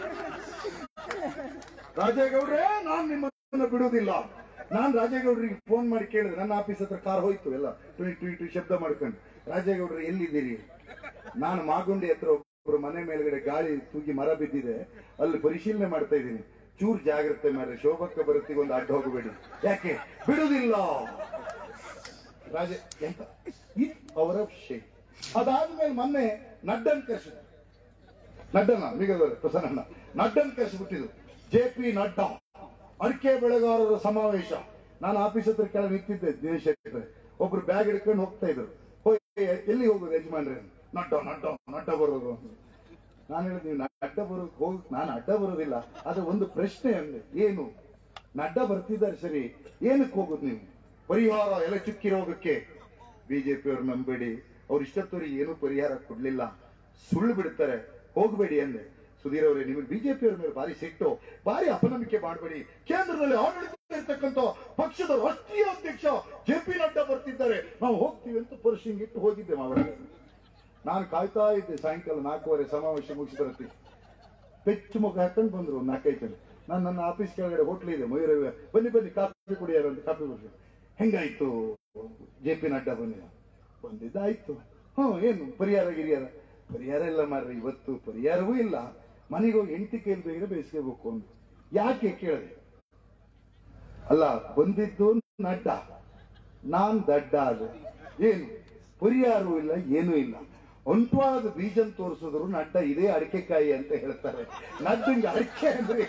ರಾಜೇಗೌಡ್ರೆ ನಾನ್ ನಿಮ್ಮನ್ನ ಬಿಡುವುದಿಲ್ಲ ನಾನ್ ರಾಜೇಗೌಡ್ರಿಗೆ ಫೋನ್ ಮಾಡಿ ಕೇಳಿದೆ ನನ್ನ ಆಫೀಸ್ ಹತ್ರ ಕಾರ್ ಹೋಯ್ತು ಎಲ್ಲ ಟ್ವೀಟ್ ಟ್ವೀಟ್ ಶಬ್ದ ಮಾಡ್ಕೊಂಡು ರಾಜೇಗೌಡ್ರೆ ಎಲ್ಲಿದ್ದೀರಿ ನಾನು ಮಾಗುಂಡಿ ಹತ್ರ ಒಬ್ರು ಮನೆ ಮೇಲ್ಗಡೆ ಗಾಳಿ ತೂಗಿ ಮರ ಬಿದ್ದಿದೆ ಅಲ್ಲಿ ಪರಿಶೀಲನೆ ಮಾಡ್ತಾ ಇದ್ದೀನಿ ಚೂರ್ ಜಾಗ್ರತೆ ಮಾಡ್ರಿ ಶೋಭಕ್ಕ ಬರುತ್ತಿಗೆ ಒಂದು ಅಡ್ಡ ಹೋಗಬೇಡಿ ಯಾಕೆ ಬಿಡುದಿಲ್ಲ ರಾಜ ಎಂತ ಇಟ್ ಅವರ ಶೇಕ್ ಅದಾದ್ಮೇಲೆ ಮೊನ್ನೆ ನಡ್ಡನ್ ಕರ್ಸಿದ್ರು ನಡ್ಡನ ಮಿಗದವ್ರೆ ಪ್ರಸನ್ನ ನಡ್ಡನ್ ಕರೆಸಿಬಿಟ್ಟಿದ್ರು ಜೆ ಪಿ ನಡ್ಡಾ ಅಡಿಕೆ ಬೆಳೆಗಾರರ ಸಮಾವೇಶ ನಾನು ಆಫೀಸ್ ಹತ್ರ ಕೆಳಗೆ ನಿಂತಿದ್ದೆ ದಿನೇಶ್ ಹೆಗ್ಡೆ. ಒಬ್ರು ಬ್ಯಾಗ್ ಹಿಡ್ಕೊಂಡು ಹೋಗ್ತಾ ಇದ್ರು ಎಲ್ಲಿ ಹೋಗೋದು ಯಜಮಾನ್ರೆ ನಡ್ಡ ನಡ್ಡ ನಡ್ಡ ಬರೋದು ನಾನು ಹೇಳಿದ್ ನೀವು ಅಡ್ಡ ಬರೋದು ಹೋಗ್ ನಾನು ಅಡ್ಡ ಬರೋದಿಲ್ಲ ಅದು ಒಂದು ಪ್ರಶ್ನೆ ಅಂದೆ ಏನು ನಡ್ಡ ಬರ್ತಿದ್ದಾರೆ ಸರಿ ಏನಕ್ಕೆ ಹೋಗುದು ನೀವು ಪರಿಹಾರ ಎಲೆ ಚುಕ್ಕಿ ರೋಗಕ್ಕೆ ಬಿಜೆಪಿ ಅವ್ರು ನಂಬೇಡಿ ಅವ್ರು ಇಷ್ಟೊತ್ತವರಿಗೆ ಏನು ಪರಿಹಾರ ಕೊಡ್ಲಿಲ್ಲ ಸುಳ್ಳು ಬಿಡ್ತಾರೆ ಹೋಗ್ಬೇಡಿ ಅಂದೆ ಸುಧೀರ್ ಅವರೇ ನಿಮಗೆ ಬಿಜೆಪಿ ಅವ್ರ ಮೇಲೆ ಭಾರಿ ಸಿಟ್ಟು ಭಾರಿ ಅಪನಂಬಿಕೆ ಮಾಡಬೇಡಿ ಕೇಂದ್ರದಲ್ಲಿ ಆಡಳಿತ ಇರ್ತಕ್ಕಂಥ ಪಕ್ಷದ ರಾಷ್ಟ್ರೀಯ ಅಧ್ಯಕ್ಷ ಜೆ ಪಿ ನಡ್ಡಾ ಬರ್ತಿದ್ದಾರೆ ನಾವು ಹೋಗ್ತೀವಿ ಅಂತ ಪರ್ಶಿಂಗ್ ಇಟ್ಟು ಹೋಗಿದ್ದೆ ಮಾವರಲ್ಲಿ ನಾನು ಕಾಯ್ತಾ ಇದ್ದೆ ಸಾಯಂಕಾಲ ನಾಲ್ಕೂವರೆ ಸಮಾವೇಶ ಮುಗಿಸಿದ್ರತಿ ಪೆಚ್ಚು ಮುಖ ಹಾಕೊಂಡು ಬಂದ್ರು ಒಂದು ನಾಲ್ಕೈದು ಜನ ನಾನು ನನ್ನ ಆಫೀಸ್ ಕೆಳಗಡೆ ಹೋಟ್ಲ್ ಇದೆ ಮಯೂರ ಬನ್ನಿ ಬನ್ನಿ ಕಾಫಿ ಕುಡಿಯಾರ ಅಂತ ಕಾಫಿ ಕುಡಿದ್ರು ಹೆಂಗಾಯ್ತು ಜೆ ಪಿ ನಡ್ಡಾ ಬಂದಿಲ್ಲ ಬಂದಿದ್ದಾಯ್ತು ಹ್ಮ್ ಏನು ಪರಿಹಾರ ಗಿರಿಯಾರ ಪರಿಹಾರ ಇಲ್ಲ ಮಾರ್ರಿ ಇವತ್ತು ಪರಿಹಾರವೂ ಇಲ್ಲ ಮನೆಗೆ ಹೋಗಿ ಹೆಂಡತಿ ಕೈಲಿ ಬೇಗ ಬೇಯಿಸ್ಕೋಬೇಕು ಅಂತ ಯಾಕೆ ಕೇಳಿದೆ ಅಲ್ಲ ಬಂದಿದ್ದು ನಡ್ಡ ನಾನ್ ದಡ್ಡ ಅದೆ ಏನು ಪರಿಹಾರವೂ ಇಲ್ಲ ಏನೂ ಇಲ್ಲ ಒಂಟವಾದ ಬೀಜನ್ ತೋರಿಸಿದ್ರು ನಡ್ಡ ಇದೇ ಅಡಿಕೆಕಾಯಿ ಅಂತ ಹೇಳ್ತಾರೆ ನಡ್ಡಂಗೆ ಅಡಿಕೆ ಅಂದ್ರೆ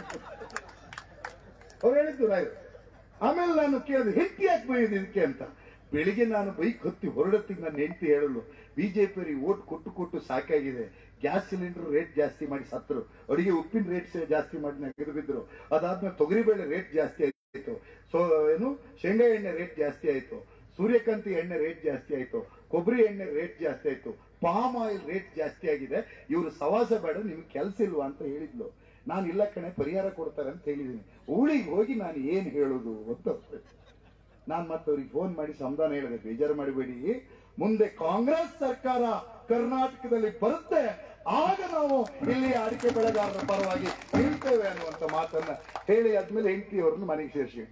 ಅವ್ರು ಹೇಳಿದ್ದು ರಾಯರು ಆಮೇಲೆ ನಾನು ಕೇಳಿದೆ ಹೆಂಡತಿ ಯಾಕೆ ಬೈಯೋದು ಇದಕ್ಕೆ ಅಂತ ಬೆಳಿಗ್ಗೆ ನಾನು ಬೈಕ್ ಹತ್ತಿ ಹೊರಡತ್ತಿಗೆ ನನ್ನ ಹೆಂಡತಿ ಹೇಳಲು ಬಿಜೆಪಿಯವರಿಗೆ ಓಟ್ ಕೊಟ್ಟು ಕೊಟ್ಟು ಸಾಕಾಗಿದೆ ಗ್ಯಾಸ್ ಸಿಲಿಂಡರ್ ರೇಟ್ ಜಾಸ್ತಿ ಮಾಡಿ ಸತ್ರು ಅಡಿಗೆ ಉಪ್ಪಿನ ರೇಟ್ ಜಾಸ್ತಿ ಮಾಡಿ ನೆಗೆದು ಬಿದ್ರು ಅದಾದ್ಮೇಲೆ ತೊಗರಿಬೇಳೆ ರೇಟ್ ಜಾಸ್ತಿ ಆಯ್ತು ಸೊ ಏನು ಶೇಂಗಾ ಎಣ್ಣೆ ರೇಟ್ ಜಾಸ್ತಿ ಆಯ್ತು ಸೂರ್ಯಕಾಂತಿ ಎಣ್ಣೆ ರೇಟ್ ಜಾಸ್ತಿ ಆಯ್ತು ಕೊಬ್ಬರಿ ಎಣ್ಣೆ ರೇಟ್ ಜಾಸ್ತಿ ಆಯ್ತು ಪಾಮ್ ಆಯಿಲ್ ರೇಟ್ ಜಾಸ್ತಿ ಆಗಿದೆ ಇವರು ಸವಾಸ ಬೇಡ ನಿಮ್ಗೆ ಕೆಲಸ ಇಲ್ವಾ ಅಂತ ಹೇಳಿದ್ಲು ನಾನು ಇಲ್ಲ ಕಣೆ ಪರಿಹಾರ ಕೊಡ್ತಾರೆ ಅಂತ ಹೇಳಿದ್ದೀನಿ ಊಳಿಗೆ ಹೋಗಿ ನಾನು ಏನ್ ಹೇಳುದು ಅಂತ ನಾನ್ ಮತ್ತೆ ಅವ್ರಿಗೆ ಫೋನ್ ಮಾಡಿ ಸಮಾಧಾನ ಹೇಳಿದೆ ಬೇಜಾರು ಮಾಡಬೇಡಿ ಮುಂದೆ ಕಾಂಗ್ರೆಸ್ ಸರ್ಕಾರ ಕರ್ನಾಟಕದಲ್ಲಿ ಬರುತ್ತೆ ಆಗ ನಾವು ಇಲ್ಲಿ ಅಡಿಕೆ ಬೆಳೆಗಾರರ ಪರವಾಗಿ ನಿಲ್ತೇವೆ ಅನ್ನುವಂತ ಮಾತನ್ನ ಹೇಳಿ ಆದ್ಮೇಲೆ ಹೆಂಡತಿಯವ್ರನ್ನ ಮನೆಗೆ ಸೇರಿಸಿ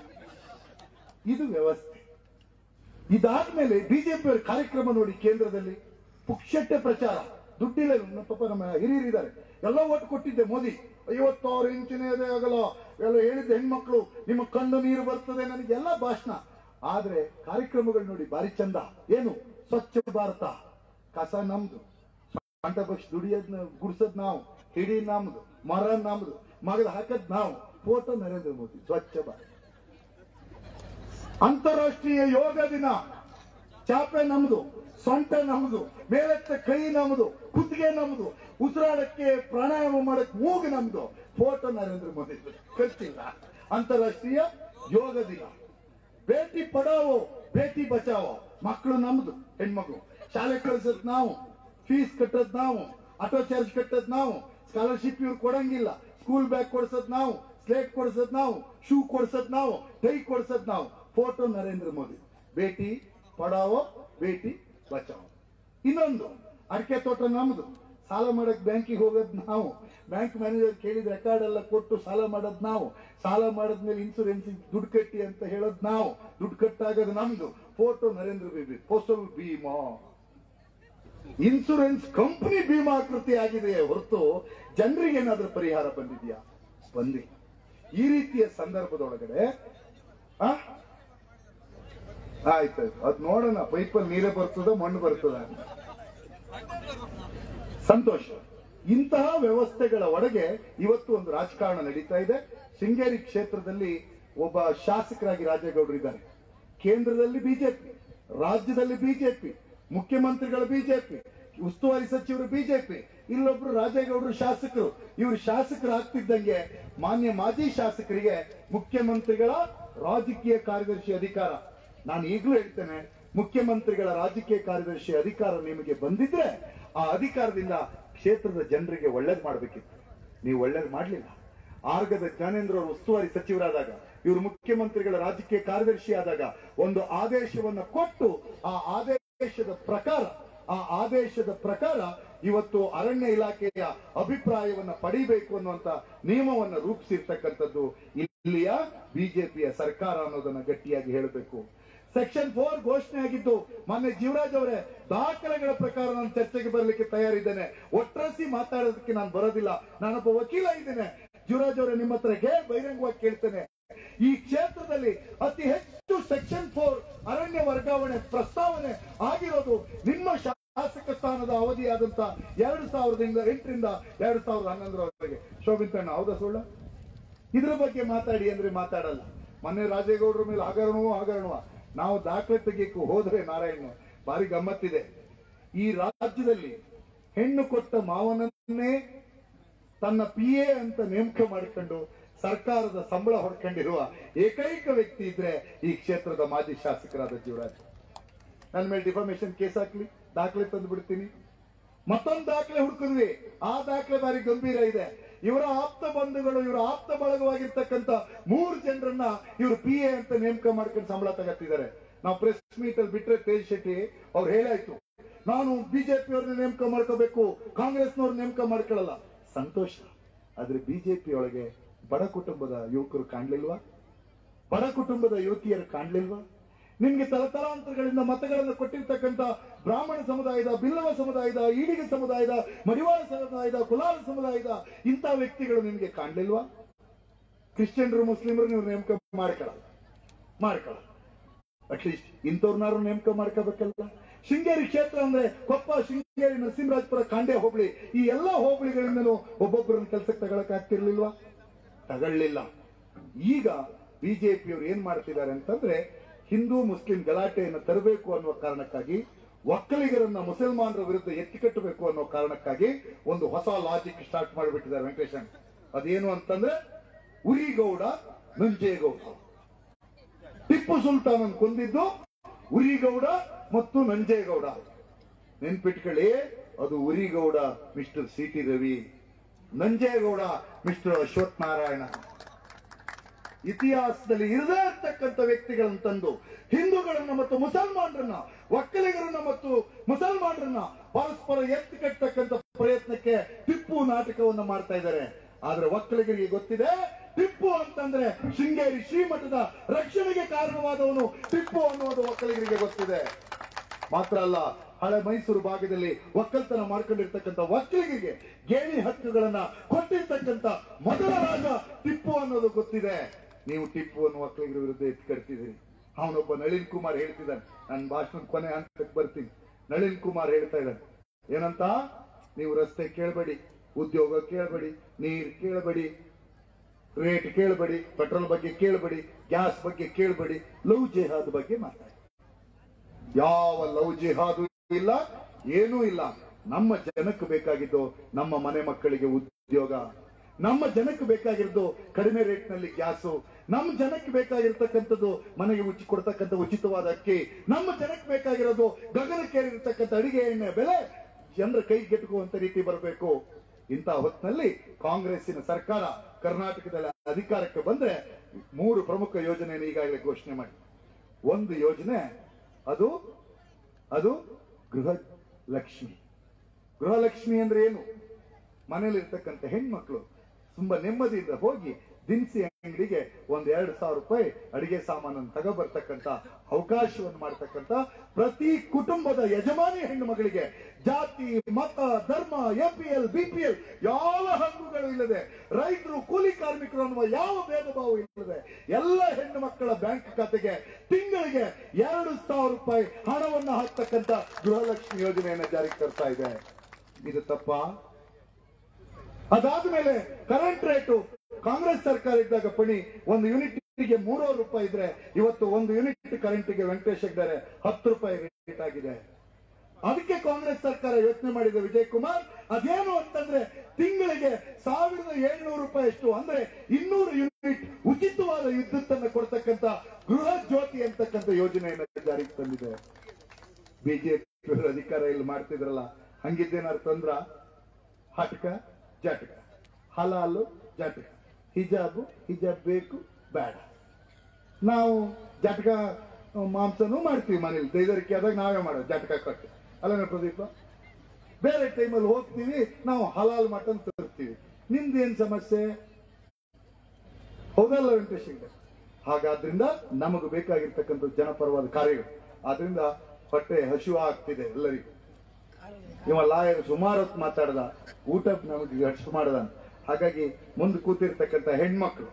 ಇದು ವ್ಯವಸ್ಥೆ ಇದಾದ್ಮೇಲೆ ಬಿಜೆಪಿ ಅವರ ಕಾರ್ಯಕ್ರಮ ನೋಡಿ ಕೇಂದ್ರದಲ್ಲಿ ಪುಕ್ಷಟ್ಟೆ ಪ್ರಚಾರ ದುಡ್ಡಿಲ್ಲ ನಮ್ಮ ಪಾಪ ನಮ್ಮ ಹಿರಿಯರಿದ್ದಾರೆ ಎಲ್ಲ ಒಟ್ಟು ಕೊಟ್ಟಿದ್ದೆ ಮೋದಿ ಐವತ್ತಾರು ಇಂಚಿನ ಇದೆ ಆಗಲ್ಲ ಎಲ್ಲ ಹೇಳಿದ್ದೆ ಹೆಣ್ಮಕ್ಳು ನಿಮ್ಮ ಕಣ್ಣು ನೀರು ಬರ್ತದೆ ನನಗೆಲ್ಲ ಭಾಷಣ ಆದ್ರೆ ಕಾರ್ಯಕ್ರಮಗಳು ನೋಡಿ ಬಾರಿ ಚಂದ ಏನು ಸ್ವಚ್ಛ ಭಾರತ ಕಸ ನಮ್ದು ಸ್ವಂತ ಪಕ್ಷ ದುಡಿಯೋದ್ ನಾವು ಗುಡ್ಸೋದ್ ನಾವು ಹಿಡಿ ನಮ್ದು ಮರ ನಮ್ದು ಮಗದ ಹಾಕದ್ ನಾವು ಫೋಟೋ ನರೇಂದ್ರ ಮೋದಿ ಸ್ವಚ್ಛ ಭಾರತ ಅಂತಾರಾಷ್ಟ್ರೀಯ ಯೋಗ ದಿನ ಚಾಪೆ ನಮ್ದು ಸೊಂಟ ನಮ್ದು ಮೇಲೆತ್ತ ಕೈ ನಮ್ದು ಕುತ್ತಿಗೆ ನಮ್ದು ಉಸಿರಾಡಕ್ಕೆ ಪ್ರಾಣಾಯಾಮ ಮಾಡಕ್ ಮೂಗು ನಮ್ದು ಫೋಟೋ ನರೇಂದ್ರ ಮೋದಿ ಖರ್ಚಿಲ್ಲ ಅಂತಾರಾಷ್ಟ್ರೀಯ ಯೋಗ ದಿನ ಬೇಟಿ ಪಡಾವೋ ಬೇಟಿ ಬಚಾವೋ ಮಕ್ಕಳು ನಮ್ದು ಹೆಣ್ಮಕ್ಳು ಶಾಲೆ ಕಳ್ಸದ್ ನಾವು ಫೀಸ್ ಕಟ್ಟದ್ ನಾವು ಆಟೋ ಚಾರ್ಜ್ ಕಟ್ಟದ್ ನಾವು ಸ್ಕಾಲರ್ಶಿಪ್ ಇವ್ರು ಕೊಡಂಗಿಲ್ಲ ಸ್ಕೂಲ್ ಬ್ಯಾಗ್ ಕೊಡ್ಸದ್ ನಾವು ಸ್ಲೇಟ್ ಕೊಡ್ಸದ್ ನಾವು ಶೂ ಕೊಡ್ಸದ್ ನಾವು ಟೈ ಕೊಡ್ಸದ್ ನಾವು ಫೋಟೋ ನರೇಂದ್ರ ಮೋದಿ ಬೇಟಿ ಪಡಾವೋ ಬೇಟಿ ಬಚಾವೋ ಇನ್ನೊಂದು ಅಡಿಕೆ ತೋಟ ನಮ್ದು ಸಾಲ ಮಾಡಕ್ ಬ್ಯಾಂಕಿಗೆ ಹೋಗೋದ್ ನಾವು ಬ್ಯಾಂಕ್ ಮ್ಯಾನೇಜರ್ ಕೇಳಿದ ರೆಕಾರ್ಡ್ ಎಲ್ಲ ಕೊಟ್ಟು ಸಾಲ ಮಾಡೋದ್ ನಾವು ಸಾಲ ಮಾಡದ್ಮೇಲೆ ಇನ್ಸೂರೆನ್ಸ್ ದುಡ್ಡು ಕಟ್ಟಿ ಅಂತ ಹೇಳೋದ್ ನಾವು ದುಡ್ಡು ಕಟ್ಟಾಗೋದು ನಮ್ದು ಫೋಟೋ ನರೇಂದ್ರ ಬೇಬಿ ಫೋಸಲ್ ಭೀಮಾ ಇನ್ಸೂರೆನ್ಸ್ ಕಂಪನಿ ಭೀಮಾಕೃತಿ ಆಗಿದೆ ಹೊರತು ಜನರಿಗೆ ಏನಾದ್ರೂ ಪರಿಹಾರ ಬಂದಿದ್ಯಾ ಬಂದಿ ಈ ರೀತಿಯ ಸಂದರ್ಭದೊಳಗಡೆ ಆ ಆಯ್ತು ಅದ್ ನೋಡೋಣ ಪೈಪಲ್ಲಿ ನೀರೇ ಬರ್ತದ ಮಣ್ಣು ಬರ್ತದ ಸಂತೋಷ ಇಂತಹ ವ್ಯವಸ್ಥೆಗಳ ಒಳಗೆ ಇವತ್ತು ಒಂದು ರಾಜಕಾರಣ ನಡೀತಾ ಇದೆ ಶೃಂಗೇರಿ ಕ್ಷೇತ್ರದಲ್ಲಿ ಒಬ್ಬ ಶಾಸಕರಾಗಿ ರಾಜೇಗೌಡರು ಇದ್ದಾರೆ ಕೇಂದ್ರದಲ್ಲಿ ಬಿಜೆಪಿ ರಾಜ್ಯದಲ್ಲಿ ಬಿಜೆಪಿ ಮುಖ್ಯಮಂತ್ರಿಗಳು ಬಿಜೆಪಿ ಉಸ್ತುವಾರಿ ಸಚಿವರು ಬಿಜೆಪಿ ಇಲ್ಲೊಬ್ರು ರಾಜೇಗೌಡರು ಶಾಸಕರು ಇವರು ಶಾಸಕರು ಆಗ್ತಿದ್ದಂಗೆ ಮಾನ್ಯ ಮಾಜಿ ಶಾಸಕರಿಗೆ ಮುಖ್ಯಮಂತ್ರಿಗಳ ರಾಜಕೀಯ ಕಾರ್ಯದರ್ಶಿ ಅಧಿಕಾರ ನಾನು ಈಗಲೂ ಹೇಳ್ತೇನೆ ಮುಖ್ಯಮಂತ್ರಿಗಳ ರಾಜಕೀಯ ಕಾರ್ಯದರ್ಶಿ ಅಧಿಕಾರ ನಿಮಗೆ ಬಂದಿದ್ರೆ ಆ ಅಧಿಕಾರದಿಂದ ಕ್ಷೇತ್ರದ ಜನರಿಗೆ ಒಳ್ಳೇದು ಮಾಡಬೇಕಿತ್ತು ನೀವು ಒಳ್ಳೇದು ಮಾಡಲಿಲ್ಲ ಆರ್ಗದ ಜ್ಞಾನೇಂದ್ರ ಅವರು ಉಸ್ತುವಾರಿ ಸಚಿವರಾದಾಗ ಇವರು ಮುಖ್ಯಮಂತ್ರಿಗಳ ರಾಜಕೀಯ ಕಾರ್ಯದರ್ಶಿ ಆದಾಗ ಒಂದು ಆದೇಶವನ್ನ ಕೊಟ್ಟು ಆ ಆದೇಶದ ಪ್ರಕಾರ ಆ ಆದೇಶದ ಪ್ರಕಾರ ಇವತ್ತು ಅರಣ್ಯ ಇಲಾಖೆಯ ಅಭಿಪ್ರಾಯವನ್ನ ಪಡಿಬೇಕು ಅನ್ನುವಂತ ನಿಯಮವನ್ನ ರೂಪಿಸಿರ್ತಕ್ಕಂಥದ್ದು ಇಲ್ಲಿಯ ಬಿಜೆಪಿಯ ಸರ್ಕಾರ ಅನ್ನೋದನ್ನ ಗಟ್ಟಿಯಾಗಿ ಹೇಳಬೇಕು ಸೆಕ್ಷನ್ ಫೋರ್ ಘೋಷಣೆ ಆಗಿದ್ದು ಮೊನ್ನೆ ಜೀವರಾಜ್ ಅವರೇ ದಾಖಲೆಗಳ ಪ್ರಕಾರ ನಾನು ಚರ್ಚೆಗೆ ಬರಲಿಕ್ಕೆ ತಯಾರಿದ್ದೇನೆ ಒಟ್ಟಾಸಿ ಮಾತಾಡೋದಕ್ಕೆ ನಾನು ಬರೋದಿಲ್ಲ ನಾನೊಬ್ಬ ವಕೀಲ ಇದ್ದೇನೆ ಜೀವರಾಜ್ ಅವರೇ ನಿಮ್ಮ ಹತ್ರ ಹೇಳಿ ಬಹಿರಂಗವಾಗಿ ಕೇಳ್ತೇನೆ ಈ ಕ್ಷೇತ್ರದಲ್ಲಿ ಅತಿ ಹೆಚ್ಚು ಸೆಕ್ಷನ್ ಫೋರ್ ಅರಣ್ಯ ವರ್ಗಾವಣೆ ಪ್ರಸ್ತಾವನೆ ಆಗಿರೋದು ನಿಮ್ಮ ಶಾಸಕ ಸ್ಥಾನದ ಅವಧಿಯಾದಂತ ಎರಡು ಸಾವಿರದಿಂದ ಎಂಟರಿಂದ ಎರಡು ಸಾವಿರದ ಹನ್ನೊಂದರವರೆಗೆ ಶೋಭಿತಣ್ಣ ಹೌದಾ ಸುಳ್ಳ ಇದ್ರ ಬಗ್ಗೆ ಮಾತಾಡಿ ಅಂದ್ರೆ ಮಾತಾಡಲ್ಲ ಮೊನ್ನೆ ರಾಜೇಗೌಡರ ಮೇಲೆ ಹಗರಣವೋ ಹಗರಣವ ನಾವು ದಾಖಲೆ ತೆಗಿಯಕ್ಕೆ ಹೋದ್ರೆ ನಾರಾಯಣ ಭಾರಿ ಗಮ್ಮತ್ತಿದೆ ಈ ರಾಜ್ಯದಲ್ಲಿ ಹೆಣ್ಣು ಕೊಟ್ಟ ಮಾವನನ್ನೇ ತನ್ನ ಪಿ ಎ ಅಂತ ನೇಮಕ ಮಾಡಿಕೊಂಡು ಸರ್ಕಾರದ ಸಂಬಳ ಹೊಡ್ಕೊಂಡಿರುವ ಏಕೈಕ ವ್ಯಕ್ತಿ ಇದ್ರೆ ಈ ಕ್ಷೇತ್ರದ ಮಾಜಿ ಶಾಸಕರಾದ ಜೀವರಾಜ್ ನನ್ನ ಮೇಲೆ ಡಿಫಾಮೇಶನ್ ಕೇಸ್ ಹಾಕ್ಲಿ ದಾಖಲೆ ತಂದು ಬಿಡ್ತೀನಿ ಮತ್ತೊಂದು ದಾಖಲೆ ಹುಡುಕಿದ್ವಿ ಆ ದಾಖಲೆ ಬಾರಿ ಗಂಭೀರ ಇದೆ ಇವರ ಆಪ್ತ ಬಂಧುಗಳು ಇವರ ಆಪ್ತ ಬಳಗವಾಗಿರ್ತಕ್ಕಂಥ ಮೂರು ಜನರನ್ನ ಇವರು ಪಿ ಎ ಅಂತ ನೇಮಕ ಮಾಡ್ಕೊಂಡು ಸಂಬಳ ತಗತ್ತಿದ್ದಾರೆ ನಾವು ಪ್ರೆಸ್ ಮೀಟ್ ಅಲ್ಲಿ ಬಿಟ್ರೆ ತೇಜ್ ಶೆಟ್ಟಿ ಅವ್ರು ಹೇಳಾಯ್ತು ನಾನು ಬಿಜೆಪಿ ಅವ್ರನ್ನ ನೇಮಕ ಮಾಡ್ಕೋಬೇಕು ಕಾಂಗ್ರೆಸ್ನವ್ರ ನೇಮಕ ಮಾಡ್ಕೊಳ್ಳಲ್ಲ ಸಂತೋಷ ಆದ್ರೆ ಬಿಜೆಪಿ ಒಳಗೆ ಬಡ ಕುಟುಂಬದ ಯುವಕರು ಕಾಣ್ಲಿಲ್ವಾ ಬಡ ಕುಟುಂಬದ ಯುವತಿಯರು ಕಾಣ್ಲಿಲ್ವಾ ನಿಮ್ಗೆ ತಲತಲಾಂತರಗಳಿಂದ ಮತಗಳನ್ನು ಕೊಟ್ಟಿರ್ತಕ್ಕಂಥ ಬ್ರಾಹ್ಮಣ ಸಮುದಾಯದ ಬಿಲ್ಲವ ಸಮುದಾಯದ ಈಡಿಗ ಸಮುದಾಯದ ಮಡಿವಾಳ ಸಮುದಾಯದ ಕುಲಾಲ ಸಮುದಾಯದ ಇಂಥ ವ್ಯಕ್ತಿಗಳು ನಿಮ್ಗೆ ಕಾಣ್ಲಿಲ್ವಾ ಕ್ರಿಶ್ಚಿಯನ್ರು ಮುಸ್ಲಿಮರು ನೀವು ನೇಮಕ ಮಾಡ್ಕೊಳ್ಳಲ್ಲ ಮಾಡ್ಕೊಳ್ಳಲ್ಲ ಅಟ್ಲೀಸ್ಟ್ ಇಂಥವ್ರನ್ನಾರು ನೇಮಕ ಮಾಡ್ಕೋಬೇಕಲ್ಲ ಶೃಂಗೇರಿ ಕ್ಷೇತ್ರ ಅಂದ್ರೆ ಕೊಪ್ಪ ಶೃಂಗೇರಿ ನರಸಿಂಹರಾಜಪುರ ಕಾಂಡೆ ಹೋಬಳಿ ಈ ಎಲ್ಲಾ ಹೋಬಳಿಗಳಿಂದಲೂ ಒಬ್ಬೊಬ್ಬರನ್ನ ಕೆಲಸಕ್ಕೆ ತಗೊಳಕ್ ಆಗ್ತಿರ್ಲಿಲ್ವಾ ತಗೊಳ್ಳಿಲ್ಲ ಈಗ ಬಿಜೆಪಿಯವರು ಏನ್ ಮಾಡ್ತಿದ್ದಾರೆ ಅಂತಂದ್ರೆ ಹಿಂದೂ ಮುಸ್ಲಿಂ ಗಲಾಟೆಯನ್ನು ತರಬೇಕು ಅನ್ನುವ ಕಾರಣಕ್ಕಾಗಿ ಒಕ್ಕಲಿಗರನ್ನ ಮುಸಲ್ಮಾನರ ವಿರುದ್ಧ ಎತ್ತಿಕಟ್ಟಬೇಕು ಅನ್ನೋ ಕಾರಣಕ್ಕಾಗಿ ಒಂದು ಹೊಸ ಲಾಜಿಕ್ ಸ್ಟಾರ್ಟ್ ಮಾಡಿಬಿಟ್ಟಿದ್ದಾರೆ ವೆಂಕಟೇಶನ್ ಅದೇನು ಅಂತಂದ್ರೆ ಉರಿಗೌಡ ನಂಜೇಗೌಡ ಟಿಪ್ಪು ಸುಲ್ತಾನನ್ ಕೊಂದಿದ್ದು ಉರಿಗೌಡ ಮತ್ತು ನಂಜೇಗೌಡ ನೆನ್ಪಿಟ್ಕೊಳ್ಳಿ ಅದು Urigowda mister C T Ravi Nanjegowda mister Ashwath Narayana ಇತಿಹಾಸದಲ್ಲಿ ಇರದೇ ಇರ್ತಕ್ಕಂಥ ವ್ಯಕ್ತಿಗಳನ್ನು ತಂದು ಹಿಂದೂಗಳನ್ನ ಮತ್ತು ಮುಸಲ್ಮಾನರನ್ನ ಒಕ್ಕಲಿಗರನ್ನ ಮತ್ತು ಮುಸಲ್ಮಾನರನ್ನ ಪರಸ್ಪರ ಎತ್ತಿ ಕಟ್ಟತಕ್ಕಂಥ ಪ್ರಯತ್ನಕ್ಕೆ ಟಿಪ್ಪು ನಾಟಕವನ್ನ ಮಾಡ್ತಾ ಇದ್ದಾರೆ ಆದ್ರೆ ಒಕ್ಕಲಿಗರಿಗೆ ಗೊತ್ತಿದೆ ಟಿಪ್ಪು ಅಂತಂದ್ರೆ ಶೃಂಗೇರಿ ಶ್ರೀಮಠದ ರಕ್ಷಣೆಗೆ ಕಾರಣವಾದವನು ಟಿಪ್ಪು ಅನ್ನುವುದು ಒಕ್ಕಲಿಗರಿಗೆ ಗೊತ್ತಿದೆ ಮಾತ್ರ ಅಲ್ಲ ಹಳೆ ಮೈಸೂರು ಭಾಗದಲ್ಲಿ ಒಕ್ಕಲ್ತನ ಮಾಡ್ಕೊಂಡಿರ್ತಕ್ಕಂಥ ಒಕ್ಕಲಿಗರಿಗೆ ಗೇಣಿ ಹಕ್ಕುಗಳನ್ನ ಕೊಟ್ಟಿರ್ತಕ್ಕಂಥ ಮೊದಲ ರಾಜ ಟಿಪ್ಪು ಅನ್ನೋದು ಗೊತ್ತಿದೆ ನೀವು ಟಿಪ್ಪು ಅನ್ನೋ ಒಕ್ಕಲಿಗರ ವಿರುದ್ಧ ಎತ್ಕಡ್ತಿದ್ದೀರಿ ಅವನೊಬ್ಬ ನಳಿನ್ ಕುಮಾರ್ ಹೇಳ್ತಿದ್ದಾನೆ ನನ್ನ ಭಾಷಣದ ಕೊನೆ ಹಂತಕ್ಕೆ ಬರ್ತೀನಿ ನಳಿನ್ ಕುಮಾರ್ ಹೇಳ್ತಾ ಇದ್ದಾನೆ ಏನಂತ ನೀವು ರಸ್ತೆ ಕೇಳಬೇಡಿ ಉದ್ಯೋಗ ಕೇಳಬೇಡಿ ನೀರ್ ಕೇಳಬೇಡಿ ರೇಟ್ ಕೇಳಬೇಡಿ ಪೆಟ್ರೋಲ್ ಬಗ್ಗೆ ಕೇಳಬೇಡಿ ಗ್ಯಾಸ್ ಬಗ್ಗೆ ಕೇಳಬೇಡಿ ಲವ್ ಜೆಹಾದ್ ಬಗ್ಗೆ ಮಾತಾಡಿ ಯಾವ ಲವ್ ಜಿಹಾದು ಇಲ್ಲ ಏನೂ ಇಲ್ಲ ನಮ್ಮ ಜನಕ್ಕೆ ಬೇಕಾಗಿದ್ದು ನಮ್ಮ ಮನೆ ಮಕ್ಕಳಿಗೆ ಉದ್ಯೋಗ ನಮ್ಮ ಜನಕ್ಕೆ ಬೇಕಾಗಿರೋದು ಕಡಿಮೆ ರೇಟ್ ನಲ್ಲಿ ಗ್ಯಾಸು ನಮ್ಮ ಜನಕ್ಕೆ ಬೇಕಾಗಿರ್ತಕ್ಕಂಥದ್ದು ಮನೆಗೆ ಉಚ್ಚಿ ಕೊಡ್ತಕ್ಕಂಥ ಉಚಿತವಾದ ಅಕ್ಕಿ ನಮ್ಮ ಜನಕ್ಕೆ ಬೇಕಾಗಿರೋದು ಗಗನಕ್ಕೇರಿರ್ತಕ್ಕಂಥ ಅಡಿಗೆ ಎಣ್ಣೆ ಬೆಲೆ ಜನರ ಕೈಗೆಟುಕುವಂತ ರೀತಿ ಬರಬೇಕು ಇಂತಹ ಹೊತ್ತಿನಲ್ಲಿ ಕಾಂಗ್ರೆಸ್ಸಿನ ಸರ್ಕಾರ ಕರ್ನಾಟಕದಲ್ಲಿ ಅಧಿಕಾರಕ್ಕೆ ಬಂದ್ರೆ ಮೂರು ಪ್ರಮುಖ ಯೋಜನೆಯನ್ನು ಈಗಾಗಲೇ ಘೋಷಣೆ ಮಾಡಿ ಒಂದು ಯೋಜನೆ ಅದು ಅದು ಗೃಹ ಲಕ್ಷ್ಮಿ ಗೃಹಲಕ್ಷ್ಮಿ ಅಂದ್ರೆ ಏನು ಮನೇಲಿರ್ತಕ್ಕಂಥ ಹೆಣ್ಮಕ್ಳು ತುಂಬಾ ನೆಮ್ಮದಿಯಿಂದ ಹೋಗಿ ದಿನಸಿ ಅಂಗಡಿಗೆ ಒಂದ್ ಎರಡು ಸಾವಿರ ರೂಪಾಯಿ ಅಡಿಗೆ ಸಾಮಾನನ್ನು ತಗೋಬರ್ತಕ್ಕಂತ ಅವಕಾಶವನ್ನು ಮಾಡ್ತಕ್ಕಂತ ಪ್ರತಿ ಕುಟುಂಬದ ಯಜಮಾನಿ ಹೆಣ್ಣು ಮಗಳಿಗೆ ಜಾತಿ ಮತ ಧರ್ಮ ಎಪಿಎಲ್ ಬಿಪಿಎಲ್ ಯಾವ ಹಕ್ಕುಗಳು ಇಲ್ಲದೆ ರೈತರು ಕೂಲಿ ಕಾರ್ಮಿಕರು ಅನ್ನುವ ಯಾವ ಭೇದ ಭಾವ ಇಲ್ಲದೆ ಎಲ್ಲ ಹೆಣ್ಣು ಮಕ್ಕಳ ಬ್ಯಾಂಕ್ ಖಾತೆಗೆ ತಿಂಗಳಿಗೆ ಎರಡು ಸಾವಿರ ರೂಪಾಯಿ ಹಣವನ್ನು ಹಾಕ್ತಕ್ಕಂತ ಗೃಹಲಕ್ಷ್ಮಿ ಯೋಜನೆಯನ್ನು ಜಾರಿಗೆ ತರ್ತಾ ಇದೆ ಇದು ತಪ್ಪಾ ಅದಾದ್ಮೇಲೆ ಕರೆಂಟ್ ರೇಟು ಕಾಂಗ್ರೆಸ್ ಸರ್ಕಾರ ಇದ್ದಾಗ ಪಣಿ ಒಂದು ಯೂನಿಟ್ಗೆ ಮೂರೂವರೆ ರೂಪಾಯಿ ಇದ್ರೆ ಇವತ್ತು ಒಂದು ಯೂನಿಟ್ ಕರೆಂಟ್ಗೆ ವೆಂಕಟೇಶ್ ಹೆಗ್ಡೆ ಹತ್ತು ರೂಪಾಯಿ ರೇಟ್ ಆಗಿದೆ ಅದಕ್ಕೆ ಕಾಂಗ್ರೆಸ್ ಸರ್ಕಾರ ಯೋಚನೆ ಮಾಡಿದೆ ವಿಜಯ್ ಕುಮಾರ್ ಅದೇನು ಅಂತಂದ್ರೆ ತಿಂಗಳಿಗೆ ಸಾವಿರದ ಏಳ್ನೂರು ರೂಪಾಯಿ ಅಷ್ಟು ಅಂದ್ರೆ ಇನ್ನೂರು ಯೂನಿಟ್ ಉಚಿತವಾದ ವಿದ್ಯುತ್ ಅನ್ನು ಕೊಡ್ತಕ್ಕಂತ ಗೃಹ ಜ್ಯೋತಿ ಅಂತಕ್ಕಂಥ ಯೋಜನೆಯನ್ನು ಜಾರಿಗೆ ತಂದಿದೆ ಬಿಜೆಪಿ ಅಧಿಕಾರ ಇಲ್ಲಿ ಮಾಡ್ತಿದ್ರಲ್ಲ ಹಂಗಿದ್ದೇನಾರು ತಂದ್ರ ಹಟಕ ಜಟಕ ಹಲಾಲು ಜಟಕ ಹಿಜಾಬು ಹಿಜಾಬ್ ಬೇಕು ಬೇಡ ನಾವು ಜಟಕ ಮಾಂಸನೂ ಮಾಡ್ತೀವಿ ಮನೇಲಿ ದೈದರಿಕೆ ಆದಾಗ ನಾವೇ ಮಾಡೋದು ಜಟಕ ಕಟ್ಟು ಅಲ್ಲ ಪ್ರದೀಪ ಬೇರೆ ಟೈಮಲ್ಲಿ ಹೋಗ್ತೀವಿ ನಾವು ಹಲಾಲ್ ಮಟನ್ ತರ್ತೀವಿ ನಿಮ್ದೇನ್ ಸಮಸ್ಯೆ ಹೌದಲ್ಲ ವೆಂಕಟೇಶ್ ಹೆಗ್ಡೆ ಹಾಗಾದ್ರಿಂದ ನಮಗೆ ಬೇಕಾಗಿರ್ತಕ್ಕಂಥ ಜನಪರವಾದ ಕಾರ್ಯಗಳು ಆದ್ರಿಂದ ಹೊಟ್ಟೆ ಹಸಿವು ಆಗ್ತಿದೆ ಎಲ್ಲರಿಗೂ ಇವ ಲಾಯರ್ ಸುಮಾರು ಹೊತ್ತು ಮಾತಾಡ್ದ ಊಟ ನಮಗೆ ಹಸು ಮಾಡದ ಹಾಗಾಗಿ ಮುಂದೆ ಕೂತಿರ್ತಕ್ಕಂಥ ಹೆಣ್ಮಕ್ಳು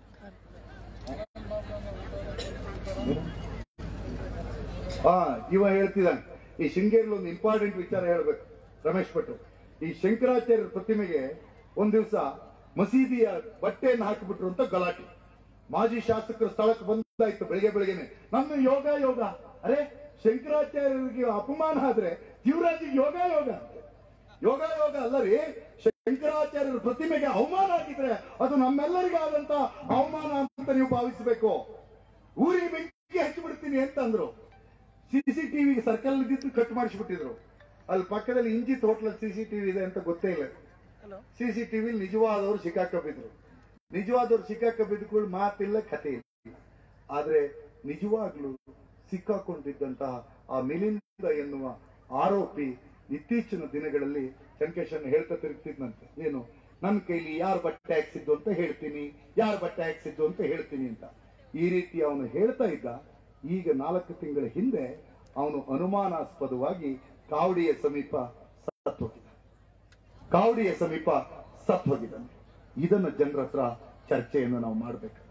ಹಾ ಇವ ಹೇಳ್ತಿದ್ದಾನೆ ಈ ಶೃಂಗೇರಿಲಿ ಒಂದು ಇಂಪಾರ್ಟೆಂಟ್ ವಿಚಾರ ಹೇಳ್ಬೇಕು ರಮೇಶ್ ಭಟ್ರು ಈ ಶಂಕರಾಚಾರ್ಯರ ಪ್ರತಿಮೆಗೆ ಒಂದ್ ದಿವಸ ಮಸೀದಿಯ ಬಟ್ಟೆಯನ್ನು ಹಾಕಿಬಿಟ್ರು ಅಂತ ಗಲಾಟೆ ಮಾಜಿ ಶಾಸಕರು ಸ್ಥಳಕ್ಕೆ ಬಂದಾಯ್ತು ಬೆಳಿಗ್ಗೆ ಬೆಳಿಗ್ಗೆನೆ ನಮ್ಮ ಯೋಗ ಯೋಗ ಅರೆ ಶಂಕರಾಚಾರ್ಯರಿಗೆ ಅಪಮಾನ ಆದ್ರೆ ಜೀವರಾಜಿಗೆ ಯೋಗ ಯೋಗ ಅಂತೆ. ಯೋಗ ಯೋಗ ಅಲ್ಲ ರೀ ಶಂಕರಾಚಾರ್ಯರ ಪ್ರತಿಮೆಗೆ ಅವಮಾನ ಆಗಿದ್ರೆ ಅದು ನಮ್ಮೆಲ್ಲರಿಗಾದಂತ ಅವಮಾನ ಅಂತ ನೀವು ಭಾವಿಸಬೇಕು ಊರಿಗೆ ಬೆಂಕಿ ಹಚ್ಚಿಬಿಡ್ತೀನಿ ಅಂತ ಅಂದ್ರು ಸಿಸಿಟಿವಿಗೆ ಸರ್ಕಲ್ ಇದ್ದಿದ್ದು ಕಟ್ ಮಾಡಿಸ್ಬಿಟ್ಟಿದ್ರು ಅಲ್ಲಿ ಪಕ್ಕದಲ್ಲಿ ಇಂಜಿತ್ ಹೋಟ್ಲಲ್ಲಿ ಸಿಸಿಟಿವಿ ಇದೆ ಅಂತ ಗೊತ್ತೇ ಇಲ್ಲ ಸಿಸಿಟಿವಿ ನಿಜವಾದವರು ಸಿಕ್ಕಾಕಬಿದ್ರು ನಿಜವಾದವ್ರು ಸಿಕ್ಕಾಕಬಿದ್ದ ಮಾತಿಲ್ಲ ಕಥೆ ಇಲ್ಲ ಆದ್ರೆ ನಿಜವಾಗ್ಲೂ ಸಿಕ್ಕಾಕೊಂಡಿದ್ದಂತಹ ಆ ಮಿಲಿಂದ ಎನ್ನುವ ಆರೋಪಿ ಇತ್ತೀಚಿನ ದಿನಗಳಲ್ಲಿ ಚಂಕೇಶನ್ ಹೇಳ್ತಾ ತಿರುಗ್ತಿದ್ನಂತೆ ಏನು ನನ್ನ ಕೈಲಿ ಯಾರು ಬಟ್ಟೆ ಹಾಕ್ಸಿದ್ದು ಅಂತ ಹೇಳ್ತೀನಿ ಯಾರು ಬಟ್ಟೆ ಹಾಕ್ಸಿದ್ದು ಅಂತ ಹೇಳ್ತೀನಿ ಅಂತ ಈ ರೀತಿ ಅವನು ಹೇಳ್ತಾ ಇದ್ದ ಈಗ ನಾಲ್ಕು ತಿಂಗಳ ಹಿಂದೆ ಅವನು ಅನುಮಾನಾಸ್ಪದವಾಗಿ ಕಾವಡಿಯ ಸಮೀಪ ಸತ್ತು ಹೋಗಿದ್ದ ಕಾವಡಿಯ ಸಮೀಪ ಸತ್ತು ಹೋಗಿದ್ದಾನೆ ಇದನ್ನು ಜನರ ಹತ್ರ ಚರ್ಚೆಯನ್ನು ನಾವು ಮಾಡಬೇಕು